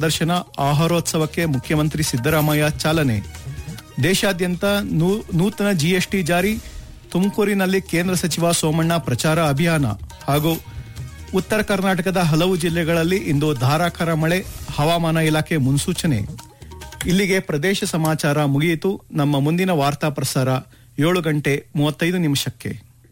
ಪ್ರದರ್ಶನ ಆಹಾರೋತ್ಸವಕ್ಕೆ ಮುಖ್ಯಮಂತ್ರಿ ಸಿದ್ದರಾಮಯ್ಯ ಚಾಲನೆ ದೇಶಾದ್ಯಂತ ನೂ- ನೂತನ ಜಿಎಸ್ಟಿ ಜಾರಿ ತುಮಕೂರಿನಲ್ಲಿ ಕೇಂದ್ರ ಸಚಿವ ಸೋಮಣ್ಣ ಪ್ರಚಾರ ಅಭಿಯಾನ ಹಾಗೂ ಉತ್ತರ ಕರ್ನಾಟಕದ ಹಲವು ಜಿಲ್ಲೆಗಳಲ್ಲಿ ಇಂದು ಧಾರಾಕಾರ ಮಳೆ ಹವಾಮಾನ ಇಲಾಖೆ ಮುನ್ಸೂಚನೆ ಇಲ್ಲಿಗೆ ಪ್ರದೇಶ ಸಮಾಚಾರ ಮುಗಿಯಿತು ನಮ್ಮ ಮುಂದಿನ ವಾರ್ತಾ ಪ್ರಸಾರ ಏಳು ಗಂಟೆ ಮೂವತ್ತೈದು ನಿಮಿಷಕ್ಕೆ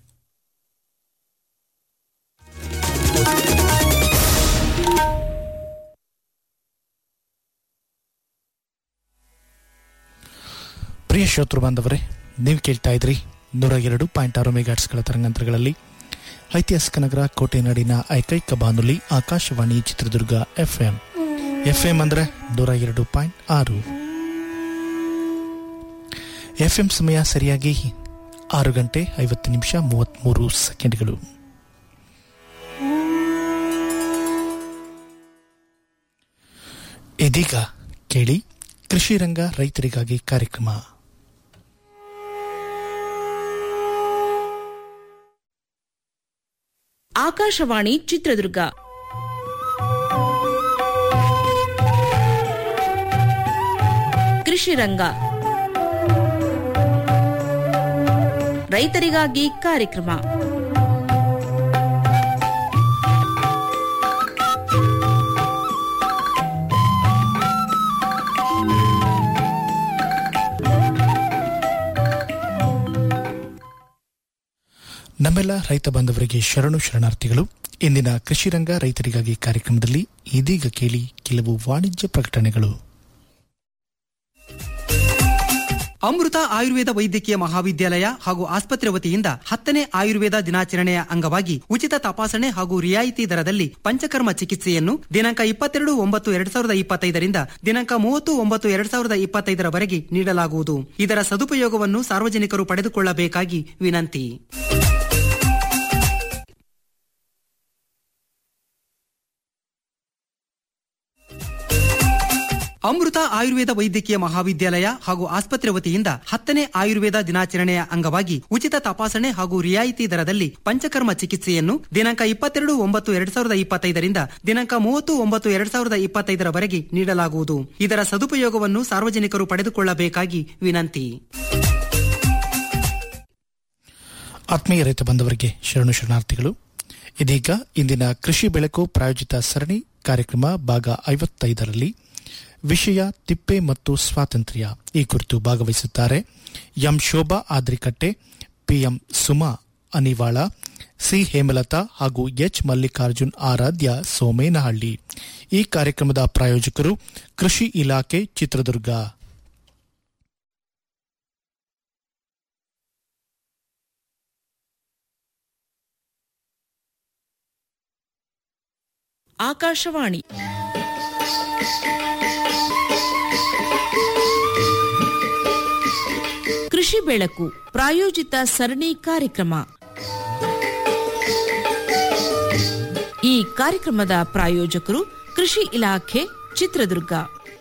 ಪ್ರಿಯ ಶ್ರೋತೃ ಬಾಂಧವರೇ ನೀವು ಕೇಳ್ತಾ ಇದ್ರಿ ನೂರ ಎರಡು ಪಾಯಿಂಟ್ ಆರು ಮೆಗಾಟ್ಸ್ಗಳ ತರಂಗಾಂತರಗಳಲ್ಲಿ ಐತಿಹಾಸಿಕ ನಗರ ಕೋಟೆನಾಡಿನ ಐಕೈಕ ಬಾನುಲಿ ಆಕಾಶವಾಣಿ ಚಿತ್ರದುರ್ಗ ಎಫ್ಎಂ ಎಫ್ಎಂ ಅಂದ್ರೆ ನೂರ ಎರಡು ಪಾಯಿಂಟ್ ಆರು ಎಫ್ಎಂ ಸಮಯ ಸರಿಯಾಗಿ ಆರು ಗಂಟೆ ಐವತ್ತು ನಿಮಿಷ ಮೂವತ್ತ್ಮೂರು ಸೆಕೆಂಡ್ಗಳು ಇದೀಗ ಕೇಳಿ ಕೃಷಿ ರಂಗ ರೈತರಿಗಾಗಿ ಕಾರ್ಯಕ್ರಮ ಆಕಾಶವಾಣಿ ಚಿತ್ರದುರ್ಗ ಕೃಷಿ ರಂಗ ರೈತರಿಗಾಗಿ ಕಾರ್ಯಕ್ರಮ ನಮ್ಮೆಲ್ಲ ರೈತ ಬಾಂಧವರಿಗೆ ಶರಣು ಶರಣಾರ್ಥಿಗಳು ಇಂದಿನ ಕೃಷಿ ರಂಗ ರೈತರಿಗಾಗಿ ಕಾರ್ಯಕ್ರಮದಲ್ಲಿ ಇದೀಗ ಕೇಳಿ ಕೆಲವು ವಾಣಿಜ್ಯ ಪ್ರಕಟಣೆಗಳು ಅಮೃತ ಆಯುರ್ವೇದ ವೈದ್ಯಕೀಯ ಮಹಾವಿದ್ಯಾಲಯ ಹಾಗೂ ಆಸ್ಪತ್ರೆ ವತಿಯಿಂದ ಹತ್ತನೇ ಆಯುರ್ವೇದ ದಿನಾಚರಣೆಯ ಅಂಗವಾಗಿ ಉಚಿತ ತಪಾಸಣೆ ಹಾಗೂ ರಿಯಾಯಿತಿ ದರದಲ್ಲಿ ಪಂಚಕರ್ಮ ಚಿಕಿತ್ಸೆಯನ್ನು ದಿನಾಂಕ ಇಪ್ಪತ್ತೆರಡು ಒಂಬತ್ತು ಎರಡ್ ಸಾವಿರದ ಇಪ್ಪತ್ತೈದರಿಂದ ದಿನಾಂಕ ಮೂವತ್ತು ಒಂಬತ್ತು ಎರಡ್ ಸಾವಿರದ ಇಪ್ಪತ್ತೈದರವರೆಗೆ ನೀಡಲಾಗುವುದು ಇದರ ಸದುಪಯೋಗವನ್ನು ಸಾರ್ವಜನಿಕರು ಪಡೆದುಕೊಳ್ಳಬೇಕಾಗಿ ವಿನಂತಿ ಅಮೃತ ಆಯುರ್ವೇದ ವೈದ್ಯಕೀಯ ಮಹಾವಿದ್ಯಾಲಯ ಹಾಗೂ ಆಸ್ಪತ್ರೆ ವತಿಯಿಂದ ಹತ್ತನೇ ಆಯುರ್ವೇದ ದಿನಾಚರಣೆಯ ಅಂಗವಾಗಿ ಉಚಿತ ತಪಾಸಣೆ ಹಾಗೂ ರಿಯಾಯಿತಿ ದರದಲ್ಲಿ ಪಂಚಕರ್ಮ ಚಿಕಿತ್ಸೆಯನ್ನು ದಿನಾಂಕ ಇಪ್ಪತ್ತೆರಡು ಒಂಬತ್ತು ಎರಡ್ ಸಾವಿರದ ಇಪ್ಪತ್ತೈದರಿಂದ ದಿನಾಂಕ ಮೂವತ್ತು ಒಂಬತ್ತು ಎರಡ್ ಸಾವಿರದ ಇಪ್ಪತ್ತೈದರವರೆಗೆ ನೀಡಲಾಗುವುದು ಇದರ ಸದುಪಯೋಗವನ್ನು ಸಾರ್ವಜನಿಕರು ಪಡೆದುಕೊಳ್ಳಬೇಕಾಗಿ ವಿನಂತಿ ಆತ್ಮೀಯ ರೈತ ಬಾಂಧವರಿಗೆ ಶರಣು ಶರಣಾರ್ಥಿಗಳು ಇದೀಗ ಇಂದಿನ ಕೃಷಿ ಬೆಳಕು ಪ್ರಾಯೋಜಿತ ಸರಣಿ ಕಾರ್ಯಕ್ರಮ ಭಾಗ ಐವತ್ತೈದರಲ್ಲಿ ವಿಷಯ ತಿಪ್ಪೆ ಮತ್ತು ಸ್ವಾತಂತ್ರ್ಯ ಈ ಕುರಿತು ಭಾಗವಹಿಸುತ್ತಾರೆ M Shobha Adrikatte P M Suma Anivala C Hemalatha ಹಾಗೂ ಎಚ್ ಮಲ್ಲಿಕಾರ್ಜುನ್ ಆರಾಧ್ಯ ಸೋಮೇನಹಳ್ಳಿ ಈ ಕಾರ್ಯಕ್ರಮದ ಪ್ರಾಯೋಜಕರು ಕೃಷಿ ಇಲಾಖೆ ಚಿತ್ರದುರ್ಗ ಆಕಾಶವಾಣಿ ಕೃಷಿ ಬೆಳಕು ಪ್ರಾಯೋಜಿತ ಸರಣಿ ಕಾರ್ಯಕ್ರಮ ಈ ಕಾರ್ಯಕ್ರಮದ ಪ್ರಾಯೋಜಕರು ಕೃಷಿ ಇಲಾಖೆ ಚಿತ್ರದುರ್ಗ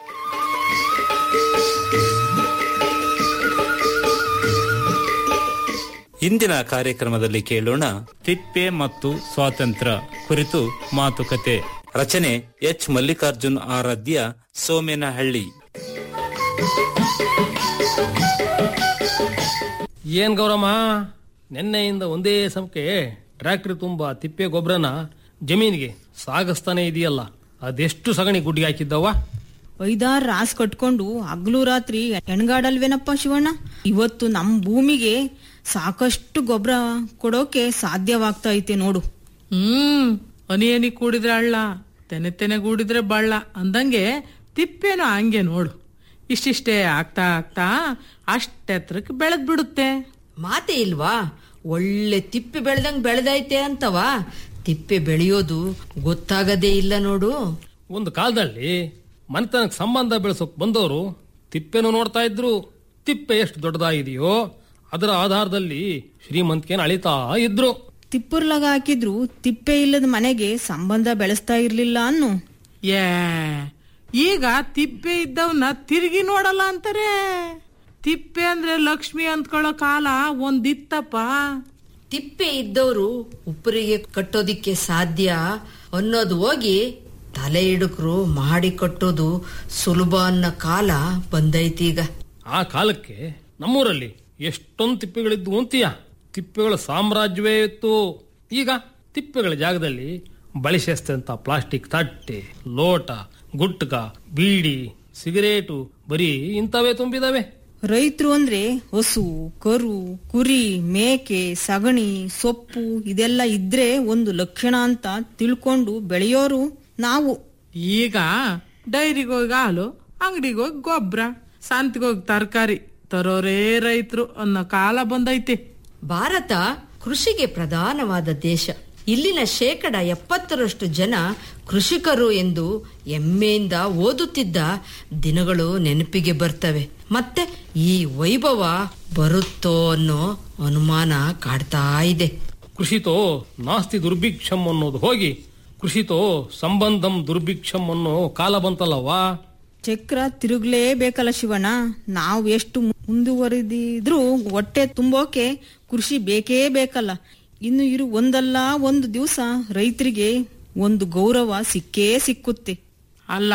ಇಂದಿನ ಕಾರ್ಯಕ್ರಮದಲ್ಲಿ ಕೇಳೋಣ ತಿಪ್ಪೆ ಮತ್ತು ಸ್ವಾತಂತ್ರ್ಯ ಕುರಿತು ಮಾತುಕತೆ ರಚನೆ ಎಚ್ ಮಲ್ಲಿಕಾರ್ಜುನ್ ಆರಾಧ್ಯ ಸೋಮೇನಹಳ್ಳಿ ಏನ್ ಗೌರಮ್ಮ ನಿನ್ನೆಯಿಂದ ಒಂದೇ ಸಮಕ್ಕೆ ಟ್ರ್ಯಾಕ್ಟರ್ ತುಂಬಾ ತಿಪ್ಪೆ ಗೊಬ್ಬರನ ಜಮೀನಿಗೆ ಸಾಗಿಸ್ತಾನೆ ಇದೆಯಲ್ಲ ಅದೆಷ್ಟು ಸಗಣಿ ಗುಡ್ಡಿ ಹಾಕಿದ್ದವ ಐದಾರು ರಾಸ್ ಕಟ್ಕೊಂಡು ಹಗ್ಲು ರಾತ್ರಿ ಹೆಣ್ಗಾಡಲ್ವೇನಪ್ಪ ಶಿವಣ್ಣ ಇವತ್ತು ನಮ್ ಭೂಮಿಗೆ ಸಾಕಷ್ಟು ಗೊಬ್ಬರ ಕೊಡೋಕೆ ಸಾಧ್ಯವಾಗ್ತಾ ಐತೆ ನೋಡು ಹ್ಮ್ ಹನಿ ಹನಿ ಕೂಡಿದ್ರೆ ಹಳ್ಳ ತೆನೆ ತೆನೆ ಕೂಡಿದ್ರೆ ಬಳ್ಳ ಅಂದಂಗೆ ತಿಪ್ಪೇನು ಹಂಗೆ ನೋಡು ಇಷ್ಟಿಷ್ಟೇ ಆಗ್ತಾ ಆಗ್ತಾ ಅಷ್ಟೆತ್ರಕ್ಕೆ ಬೆಳೆದ್ ಬಿಡುತ್ತೆ ಮಾತೇ ಇಲ್ವಾ ಒಳ್ಳೆ ತಿಪ್ಪೆ ಬೆಳೆದಂಗ್ ಬೆಳೆದೈತೆ ಅಂತವ ತಿಪ್ಪೆ ಬೆಳೆಯೋದು ಗೊತ್ತಾಗದೇ ಇಲ್ಲ ನೋಡು ಒಂದು ಕಾಲದಲ್ಲಿ ಮನೆತನಕ್ಕೆ ಸಂಬಂಧ ಬೆಳೆಸೋಕ್ ಬಂದವರು ತಿಪ್ಪೆನು ನೋಡ್ತಾ ಇದ್ರು ತಿಪ್ಪೆ ಎಷ್ಟು ದೊಡ್ಡದಾಗಿದೆಯೋ ಅದರ ಆಧಾರದಲ್ಲಿ ಶ್ರೀಮಂತಿಕೆನ ಅಳಿತಾ ಇದ್ರು ತಿಪ್ಪುರ್ಲಾಗ ಹಾಕಿದ್ರು ತಿಪ್ಪೆ ಇಲ್ಲದ ಮನೆಗೆ ಸಂಬಂಧ ಬೆಳೆಸ್ತಾ ಇರ್ಲಿಲ್ಲ ಅನ್ನು ಏ ಈಗ ತಿಪ್ಪೆ ಇದ್ದವನ್ನ ತಿರುಗಿ ನೋಡಲ್ಲ ಅಂತಾರೆ ತಿಪ್ಪೆ ಅಂದ್ರೆ ಲಕ್ಷ್ಮಿ ಅಂದ್ಕೊಳ್ಳೋ ಕಾಲ ಒಂದಿತ್ತಪ್ಪ ತಿಪ್ಪೆ ಇದ್ದವರು ಉಪ್ಪರಿಗೆ ಕಟ್ಟೋದಿಕ್ಕೆ ಸಾಧ್ಯ ಅನ್ನೋದು ಹೋಗಿ ತಲೆ ಹಿಡುಕರು ಮಾಡಿ ಕಟ್ಟೋದು ಸುಲಭ ಅನ್ನೋ ಕಾಲ ಬಂದೈತೀಗ ಆ ಕಾಲಕ್ಕೆ ನಮ್ಮೂರಲ್ಲಿ ಎಷ್ಟೊಂದು ತಿಪ್ಪೆಗಳಿದ್ದು ಅಂತೀಯ ತಿಪ್ಪೆಗಳ ಸಾಮ್ರಾಜ್ಯವೇ ಇತ್ತು ಈಗ ತಿಪ್ಪೆಗಳ ಜಾಗದಲ್ಲಿ ಬಳಸಿಸ್ತಂತ ಪ್ಲಾಸ್ಟಿಕ್ ತಟ್ಟೆ ಲೋಟ ಗುಟ್ಕ ಬೀಡಿ ಸಿಗರೇಟು ಬರೀ ಇಂಥವೇ ತುಂಬಿದಾವೆ ರೈತರು ಅಂದ್ರೆ ಹಸು ಕರು ಕುರಿ ಮೇಕೆ ಸಗಣಿ ಸೊಪ್ಪು ಇದೆಲ್ಲ ಇದ್ರೆ ಒಂದು ಲಕ್ಷಣ ಅಂತ ತಿಳ್ಕೊಂಡು ಬೆಳೆಯೋರು ನಾವು ಈಗ ಡೈರಿಗೆ ಹೋಗಿ ಹಾಲು ಅಂಗಡಿಗೆ ಹೋಗಿ ಗೊಬ್ಬರ ಸಂತಿಗೆ ಹೋಗಿ ತರಕಾರಿ ತರೋರೇ ರೈತರು ಅನ್ನೋ ಕಾಲ ಬಂದೈತೆ ಭಾರತ ಕೃಷಿಗೆ ಪ್ರಧಾನವಾದ ದೇಶ ಇಲ್ಲಿನ ಶೇಕಡ ಎಪ್ಪತ್ತರಷ್ಟು ಜನ ಕೃಷಿಕರು ಎಂದು ಹೆಮ್ಮೆಯಿಂದ ಓದುತ್ತಿದ್ದ ದಿನಗಳು ನೆನಪಿಗೆ ಬರ್ತವೆ ಮತ್ತೆ ಈ ವೈಭವ ಬರುತ್ತೋ ಅನ್ನೋ ಅನುಮಾನ ಕಾಡ್ತಾ ಇದೆ ಕೃಷಿತೋ ನಾಸ್ತಿ ದುರ್ಭಿಕ್ಷಂ ಅನ್ನೋದು ಹೋಗಿ ಕೃಷಿತೋ ಸಂಬಂಧಂ ದುರ್ಭಿಕ್ಷಂ ಅನ್ನೋ ಕಾಲ ಬಂತಲ್ಲವಾ ಚಕ್ರ ತಿರುಗ್ಲೇಬೇಕಲ್ಲ ಶಿವಣ್ಣ ನಾವು ಎಷ್ಟು ಮುಂದುವರೆದಿದ್ರು ಹೊಟ್ಟೆ ತುಂಬೋಕೆ ಕೃಷಿ ಬೇಕೇ ಬೇಕಲ್ಲ ಇನ್ನು ಇರು ಒಂದಲ್ಲ ಒಂದು ದಿವಸ ರೈತರಿಗೆ ಒಂದು ಗೌರವ ಸಿಕ್ಕೇ ಸಿಕ್ಕುತ್ತೆ ಅಲ್ಲ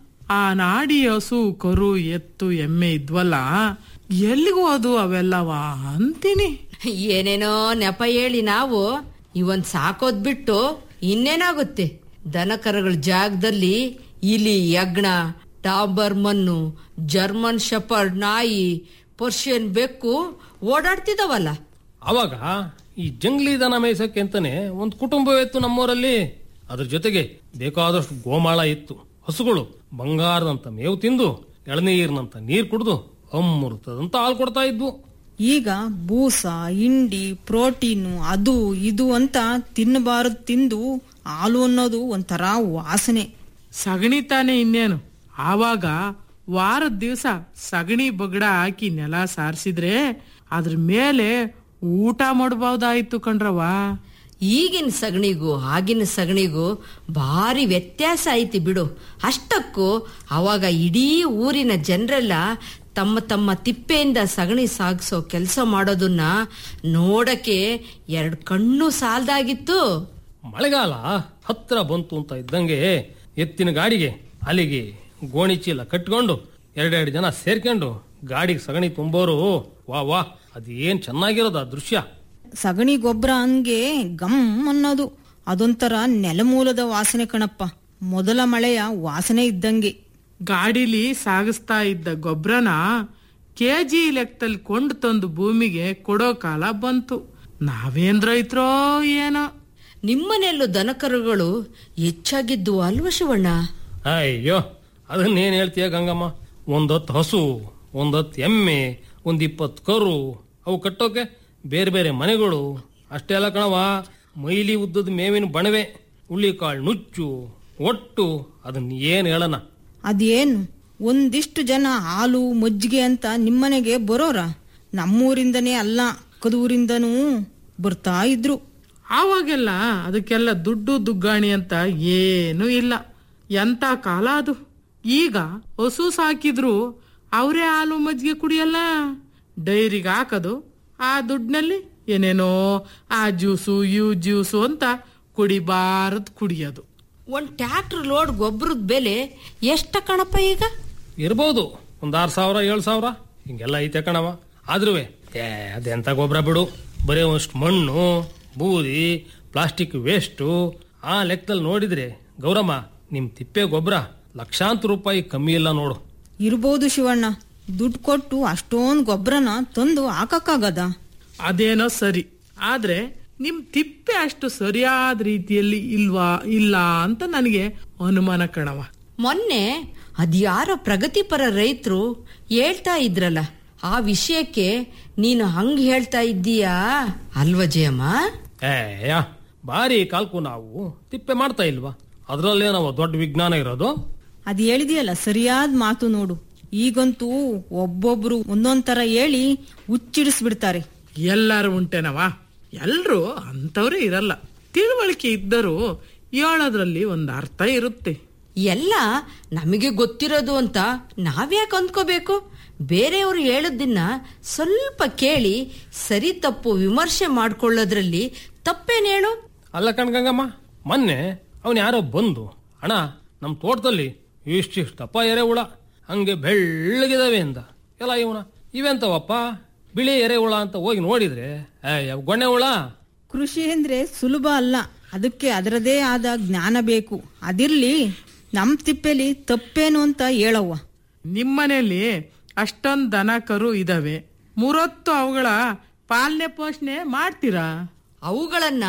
ಆ ನಾಡಿ ಹಸು ಕರು ಎತ್ತು ಎಮ್ಮೆ ಇದ್ವಲ್ಲ ಎಲ್ಲಿಗೂ ಅದು ಅವೆಲ್ಲವಾ ಅಂತೀನಿ ಏನೇನೋ ನೆಪ ಹೇಳಿ ನಾವು ಇವನ್ ಸಾಕೋದ್ ಬಿಟ್ಟು ಇನ್ನೇನಾಗುತ್ತೆ ದನಕರಗಳ ಜಾಗದಲ್ಲಿ ಇಲಿ ಯಜ್ಞ ಟಾಬರ್ ಮಣ್ಣು ಜರ್ಮನ್ ಶೆಪರ್ಡ್ ನಾಯಿ ಪರ್ಷಿಯನ್ ಬೆಕ್ಕು ಓಡಾಡ್ತಿದವಲ್ಲ ಅವಾಗ ಈ ಜಂಗ್ಲಿ ದನ ಮೇಯ್ಸಕ್ಕೆ ಅಂತಾನೆ ಒಂದು ಕುಟುಂಬವಿತ್ತು ನಮ್ಮೂರಲ್ಲಿ ಅದ್ರ ಜೊತೆಗೆ ಬೇಕಾದಷ್ಟು ಗೋಮಾಳ ಇತ್ತು ಹಸುಗಳು ಬಂಗಾರದಂತ ಮೇವು ತಿಂದು ಎಳನೀರಿನಂತ ನೀರು ಕುಡಿದು ಅಮೃತದಂತ ಹಾಲು ಕೊಡ್ತಾ ಇದ್ವು ಈಗ ಬೂಸ ಹಿಂಡಿ ಪ್ರೋಟೀನು ಅದು ಇದು ಅಂತ ತಿನ್ನಬಾರದು ತಿಂದು ಹಾಲು ಅನ್ನೋದು ಒಂಥರ ವಾಸನೆ ಸಗಣಿ ತಾನೆ ಇನ್ನೇನು ಆವಾಗ ವಾರದ ದಿವಸ ಸಗಣಿ ಬಗಡ ಹಾಕಿ ನೆಲ ಸಾರಿಸಿದ್ರೆ ಅದ್ರ ಮೇಲೆ ಊಟ ಮಾಡಬಹುದಾಯ್ತು ಕಣ್ರವ ಈಗಿನ ಸಗಣಿಗೂ ಆಗಿನ ಸಗಣಿಗೂ ಭಾರಿ ವ್ಯತ್ಯಾಸ ಐತಿ ಬಿಡು ಅಷ್ಟಕ್ಕೂ ಅವಾಗ ಇಡೀ ಊರಿನ ಜನರೆಲ್ಲ ತಮ್ಮ ತಮ್ಮ ತಿಪ್ಪೆಯಿಂದ ಸಗಣಿ ಸಾಗಿಸೋ ಕೆಲಸ ಮಾಡೋದನ್ನ ನೋಡಕ್ಕೆ ಎರಡು ಕಣ್ಣು ಸಾಲ್ದಾಗಿತ್ತು ಮಳೆಗಾಲ ಹತ್ರ ಬಂತು ಅಂತ ಇದ್ದಂಗೆ ಎತ್ತಿನ ಗಾಡಿಗೆ ಅಲ್ಲಿಗೆ ಗೋಣಿ ಚೀಲ ಕಟ್ಕೊಂಡು ಎರಡೆರಡು ಜನ ಸೇರ್ಕೊಂಡು ಗಾಡಿಗೆ ಸಗಣಿ ತುಂಬೋರು ವಾ ವಾ ಅದೇನ್ ಚೆನ್ನಾಗಿರೋದು ಆ ದೃಶ್ಯ ಸಗಣಿ ಗೊಬ್ಬರ ಹಂಗೆ ಗಮ್ ಅನ್ನೋದು ಅದೊಂಥರ ನೆಲಮೂಲದ ವಾಸನೆ ಕಣಪ್ಪ ಮೊದಲ ಮಳೆಯ ವಾಸನೆ ಇದ್ದಂಗೆ ಗಾಡಿಲಿ ಸಾಗಿಸ್ತಾ ಇದ್ದ ಗೊಬ್ಬರನ ಕೆಜಿ ಲೆಕ್ಕದಲ್ಲಿ ಕೊಂಡು ತಂದು ಭೂಮಿಗೆ ಕೊಡೋ ಕಾಲ ಬಂತು ನಾವೇನ್ ರೈತರೋ ಏನೋ ನಿಮ್ಮನೆಲ್ಲೂ ದನಕರುಗಳು ಹೆಚ್ಚಾಗಿದ್ದು ಅಲ್ವ ಶಿವಣ್ಣ ಅಯ್ಯೋ ಅದನ್ನೇನ್ ಹೇಳ್ತೀಯ ಗಂಗಮ್ಮ ಒಂದೊತ್ತು ಹಸು ಒಂದೊತ್ತು ಎಮ್ಮೆ ಒಂದ್ ಇಪ್ಪತ್ತು ಕರು ಅವು ಕಟ್ಟೋಕೆ ಬೇರೆ ಬೇರೆ ಮನೆಗಳು ಅಷ್ಟೇ ಅಲ್ಲ ಕಣವ ಮೈಲಿ ಉದ್ದದ ಮೇವಿನ ಬಣವೆ ಹುಳ್ಳಿಕಾಳು ನುಚ್ಚು ಒಟ್ಟು ಅದನ್ನ ಏನ್ ಹೇಳನ ಅದೇನು ಒಂದಿಷ್ಟು ಜನ ಹಾಲು ಮಜ್ಜಿಗೆ ಅಂತ ನಿಮ್ಮನೆಗೆ ಬರೋರ ನಮ್ಮೂರಿಂದನೇ ಅಲ್ಲ ಕದೂರಿಂದನೂ ಬರ್ತಾ ಇದ್ರು ಆವಾಗೆಲ್ಲ ಅದಕ್ಕೆಲ್ಲ ದುಡ್ಡು ದುಗ್ಗಾಣಿ ಅಂತ ಏನೂ ಇಲ್ಲ ಎಂತ ಕಾಲ ಅದು ಈಗ ಹಸು ಸಾಕಿದ್ರು ಅವರೇ ಹಾಲು ಮಜ್ಜಿಗೆ ಕುಡಿಯಲ್ಲ ಡೈರಿಗೆ ಹಾಕೋದು ಆ ದುಡ್ಡಿನಲ್ಲಿ ಏನೇನೋ ಆ ಜ್ಯೂಸು ಇವು ಜ್ಯೂಸು ಅಂತ ಕುಡಿಬಾರದ್ ಕುಡಿಯೋದು ಒಂದ್ ಟ್ರ್ಯಾಕ್ಟರ್ ಲೋಡ್ ಗೊಬ್ಬರದ ಬೆಲೆ ಎಷ್ಟ ಕಣಪ್ಪ ಈಗ ಇರ್ಬೋದು ಒಂದ್ ಆರ್ ಸಾವಿರ ಏಳು ಸಾವಿರ ಹಿಂಗೆಲ್ಲ ಐತೆ ಕಣವ ಆದ್ರೂ ಏ ಅದೆಂತ ಗೊಬ್ಬರ ಬಿಡು ಬರೀ ಒಂಷ್ಟು ಮಣ್ಣು ಬೂದಿ ಪ್ಲಾಸ್ಟಿಕ್ ವೇಸ್ಟು ಆ ಲೆಕ್ಕದಲ್ಲಿ ನೋಡಿದ್ರೆ ಗೌರಮ್ಮ ನಿಮ್ ತಿಪ್ಪೆ ಗೊಬ್ಬರ ಲಕ್ಷಾಂತರ ರೂಪಾಯಿ ಕಮ್ಮಿ ಇಲ್ಲ ನೋಡು ಇರ್ಬೋದು ಶಿವಣ್ಣ ದುಡ್ಡು ಕೊಟ್ಟು ಅಷ್ಟೊಂದು ಗೊಬ್ಬರನ ತಂದು ಹಾಕಕ್ಕಾಗದ ಅದೇನೋ ಸರಿ ಆದ್ರೆ ನಿಮ್ ತಿಪ್ಪೆ ಅಷ್ಟು ಸರಿಯಾದ ರೀತಿಯಲ್ಲಿ ಇಲ್ವಾ ಇಲ್ಲ ಅಂತ ನನಗೆ ಅನುಮಾನ ಕಣವ ಮೊನ್ನೆ ಅದ್ಯಾರೋ ಪ್ರಗತಿಪರ ರೈತರು ಹೇಳ್ತಾ ಇದ್ರಲ್ಲ ಆ ವಿಷಯಕ್ಕೆ ನೀನು ಹಂಗ್ ಹೇಳ್ತಾ ಇದ್ದೀಯಾ ಅಲ್ವ ಜಯಮ್ಮ ಏ ಯಾ ಭಾರಿ ಕಾಲ್ಕು ನಾವು ತಿಪ್ಪೆ ಮಾಡ್ತಾ ಇಲ್ವಾ ಅದ್ರಲ್ಲೇ ನಾವು ದೊಡ್ಡ ವಿಜ್ಞಾನ ಇರೋದು ಅದ್ ಹೇಳಿದೆಯಲ್ಲ ಸರಿಯಾದ ಮಾತು ನೋಡು ಈಗಂತೂ ಒಬ್ಬೊಬ್ರು ಒಂದೊಂದ್ ತರ ಹೇಳಿ ಹುಚ್ಚಿಡಿಸ್ಬಿಡ್ತಾರೆ ಎಲ್ಲರೂ ಉಂಟೇನವ ಎಲ್ರೂ ಅಂತವ್ರೇ ಇರಲ್ಲ ತಿಳುವಳಿಕೆ ಇದ್ದರೂ ಹೇಳೋದ್ರಲ್ಲಿ ಒಂದು ಅರ್ಥ ಇರುತ್ತೆ ಎಲ್ಲ ನಮಗೆ ಗೊತ್ತಿರೋದು ಅಂತ ನಾವ್ಯಾಕೆ ಅಂದ್ಕೋಬೇಕು ಬೇರೆಯವರು ಹೇಳೋದನ್ನ ಸ್ವಲ್ಪ ಕೇಳಿ ಸರಿ ತಪ್ಪು ವಿಮರ್ಶೆ ಮಾಡ್ಕೊಳ್ಳೋದ್ರಲ್ಲಿ ತಪ್ಪೇನೇಳು ಅಲ್ಲ ಕಣ್ಗಂಗಮ್ಮ ಮೊನ್ನೆ ಅವನು ಯಾರೋ ಬಂದು ಅಣ್ಣ ನಮ್ಮ ತೋಟದಲ್ಲಿ ಇಷ್ಟಿಷ್ಟು ದಪ್ಪ ಎರೆಹುಳ ಹಂಗೆ ಬೆಳ್ಳಗಿದಾವೆ ಅಂದ ಎಲ್ಲ ಇವನ ಇವೆಂತವಪ್ಪ ಬಿಳಿ ಎರೆಹುಳ ಅಂತ ಹೋಗಿ ನೋಡಿದ್ರೆ ಏ ಯಾವ ಗೊಣ್ಣೆ ಹುಳ ಕೃಷಿ ಅಂದ್ರೆ ಸುಲಭ ಅಲ್ಲ ಅದಕ್ಕೆ ಅದರದೇ ಆದ ಜ್ಞಾನ ಬೇಕು ಅದಿರ್ಲಿ ನಮ್ ತಿಪ್ಪೆಲಿ ತಪ್ಪೇನು ಅಂತ ಹೇಳವ್ವ ನಿಮ್ಮನೇಲಿ ಅಷ್ಟೊಂದ್ ದನ ಕರು ಇದಾವೆ ಮೂರೊತ್ತು ಅವುಗಳ ಪಾಲನೆ ಪೋಷಣೆ ಮಾಡ್ತೀರಾ ಅವುಗಳನ್ನ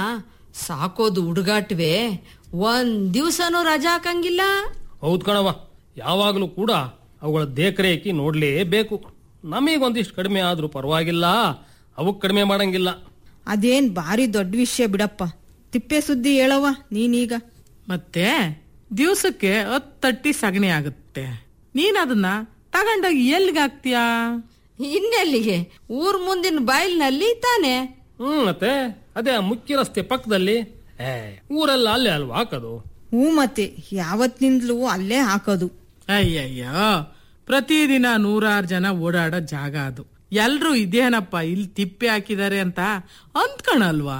ಸಾಕೋದು ಹುಡುಗಾಟ್ವೆ ಒಂದ್ ದಿವ್ಸನೂ ರಜಾ ಹಾಕಂಗಿಲ್ಲ ಹೌದ್ ಕಣವ ಯಾವಾಗಲೂ ಕೂಡ ಅವುಗಳ ದೇಖರೇಖಿ ನೋಡ್ಲೇಬೇಕು ನಮಗೊಂದಿಷ್ಟು ಕಡಿಮೆ ಆದ್ರೂ ಪರವಾಗಿಲ್ಲ ಅವಕ್ ಕಡಿಮೆ ಮಾಡಂಗಿಲ್ಲ ಅದೇನ್ ಭಾರಿ ದೊಡ್ಡ ವಿಷಯ ಬಿಡಪ್ಪ ತಿಪ್ಪೆ ಸುದ್ದಿ ಹೇಳವ್ವ ನೀನೀಗ ಮತ್ತೆ ದಿವ್ಸಕ್ಕೆ ಹತ್ತು ತಟ್ಟಿ ಸಗಣಿ ಆಗುತ್ತೆ ನೀನ್ ಅದನ್ನ ತಗೊಂಡೋಗಿ ಎಲ್ಲಿಗೆ ಹಾಕ್ತೀಯಾ ಇನ್ನೆಲ್ಲಿಗೆ ಊರ್ ಮುಂದಿನ ಬಾಯಿಲ್ನಲ್ಲಿ ತಾನೆ ಹ್ಮ್ ಮತ್ತೆ ಅದೇ ಆ ಮುಖ್ಯ ರಸ್ತೆ ಪಕ್ಕದಲ್ಲಿ ಏ ಊರೆಲ್ಲ ಅಲ್ಲೇ ಅಲ್ವಾ ಹಾಕೋದು ಹೂ ಮತ್ತೆ ಯಾವತ್ತಿನಿಂದಲೂ ಅಲ್ಲೇ ಹಾಕೋದು ಅಯ್ಯಯ್ಯೋ ಪ್ರತಿದಿನ ನೂರಾರು ಜನ ಓಡಾಡೋ ಜಾಗ ಅದು ಎಲ್ರು ಇದೇನಪ್ಪ ಇಲ್ಲಿ ತಿಪ್ಪೆ ಹಾಕಿದ್ದಾರೆ ಅಂತ ಅಂದ್ಕಣಲ್ವಾ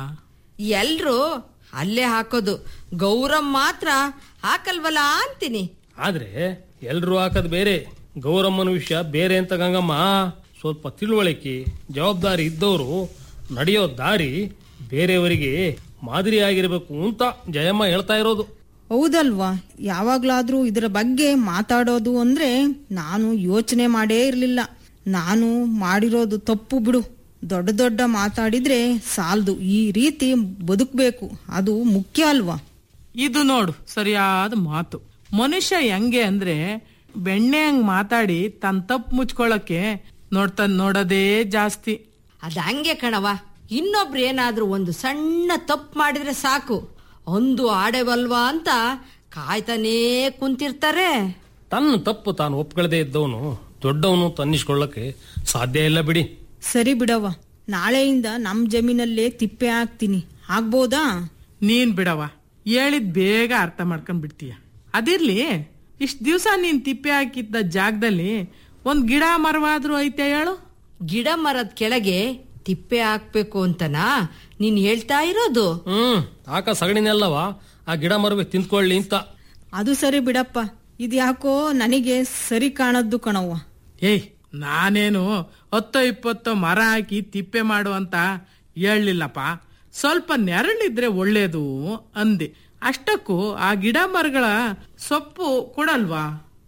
ಎಲ್ರು ಅಲ್ಲೇ ಹಾಕೋದು ಗೌರಮ್ ಮಾತ್ರ ಹಾಕಲ್ವಲ್ಲ ಅಂತೀನಿ ಆದ್ರೆ ಎಲ್ರೂ ಹಾಕದ್ ಬೇರೆ ಗೌರಮ್ಮನ ವಿಷಯ ಬೇರೆ ಅಂತ ಗಂಗಮ್ಮ ಸ್ವಲ್ಪ ತಿಳುವಳಿಕೆ ಜವಾಬ್ದಾರಿ ಇದ್ದವರು ನಡೆಯೋ ದಾರಿ ಬೇರೆಯವರಿಗೆ ಮಾದರಿಯಾಗಿರ್ಬೇಕು ಅಂತ ಜಯಮ್ಮ ಹೇಳ್ತಾ ಇರೋದು ಹೌದಲ್ವಾ ಯಾವಾಗ್ಲಾದ್ರೂ ಇದರ ಬಗ್ಗೆ ಮಾತಾಡೋದು ಅಂದ್ರೆ ನಾನು ಯೋಚನೆ ಮಾಡೇ ಇರ್ಲಿಲ್ಲ ನಾನು ಮಾಡಿರೋದು ತಪ್ಪು ಬಿಡು ದೊಡ್ಡ ದೊಡ್ಡ ಮಾತಾಡಿದ್ರೆ ಸಾಲ್ದು ಈ ರೀತಿ ಬದುಕ್ಬೇಕು ಅದು ಮುಖ್ಯ ಅಲ್ವಾ ಇದು ನೋಡು ಸರಿಯಾದ ಮಾತು ಮನುಷ್ಯ ಹೆಂಗೆ ಅಂದ್ರೆ ಬೆಣ್ಣೆ ಹಂಗ್ ಮಾತಾಡಿ ತನ್ ತಪ್ಪು ಮುಚ್ಕೊಳಕ್ಕೆ ನೋಡ್ತಾ ನೋಡೋದೇ ಜಾಸ್ತಿ ಅದ ಹಂಗೆ ಕಣವ ಇನ್ನೊಬ್ರು ಏನಾದ್ರೂ ಒಂದು ಸಣ್ಣ ತಪ್ಪು ಮಾಡಿದ್ರೆ ಸಾಕು ಒಂದು ಆಡೆವಲ್ವಾ ಅಂತ ಕಾಯ್ತಾನೇ ಕುಂತಿರ್ತಾರೆ ತನ್ನ ತಪ್ಪು ತಾನು ಒಪ್ಕೊಳ್ಳದೆ ಇದ್ದವನು ದೊಡ್ಡವನು ತನ್ನಿಸ್ಕೊಳ್ಳಕ್ಕೆ ಸಾಧ್ಯ ಇಲ್ಲ ಬಿಡಿ ಸರಿ ಬಿಡವ್ವ ನಾಳೆಯಿಂದ ನಮ್ ಜಮೀನಲ್ಲೇ ತಿಪ್ಪೆ ಹಾಕ್ತೀನಿ ಆಗ್ಬೋದಾ ನೀನ್ ಬಿಡವ ಹೇಳಿದ್ ಬೇಗ ಅರ್ಥ ಮಾಡ್ಕೊಂಡ್ ಬಿಡ್ತೀಯ ಅದಿರ್ಲಿ ಇಷ್ಟ ದಿವ್ಸ ನೀನ್ ತಿಪ್ಪೆ ಹಾಕಿದ್ದ ಜಾಗದಲ್ಲಿ ಒಂದ್ ಗಿಡ ಮರವಾದ್ರೂ ಐತೆ ಹೇಳು ಗಿಡ ಮರದ ಕೆಳಗೆ ತಿಪ್ಪೆ ಹಾಕ್ಬೇಕು ಅಂತನಾ ನೀನ್ ಹೇಳ್ತಾ ಇರೋದು ಹ್ಮ್ ಆಕ ಸಗಣಿನೆಲ್ಲವ ಆ ಗಿಡ ಮರವೆ ತಿಂದ್ಕೊಳ್ಳಿ ಅಂತ ಅದು ಸರಿ ಬಿಡಪ್ಪ ಇದ್ಯಾಕೋ ನನಗೆ ಸರಿ ಕಾಣದ್ದು ಕಣವ್ವ ಏಯ್ ನಾನೇನು ಹತ್ತೋ ಇಪ್ಪತ್ತೋ ಮರ ಹಾಕಿ ತಿಪ್ಪೆ ಮಾಡು ಅಂತ ಹೇಳಲಿಲ್ಲಪ್ಪ ಸ್ವಲ್ಪ ನೆರಳಿದ್ರೆ ಒಳ್ಳೇದು ಅಂದೆ ಅಷ್ಟಕ್ಕೂ ಆ ಗಿಡ ಮರಗಳ ಸೊಪ್ಪು ಕೊಡಲ್ವಾ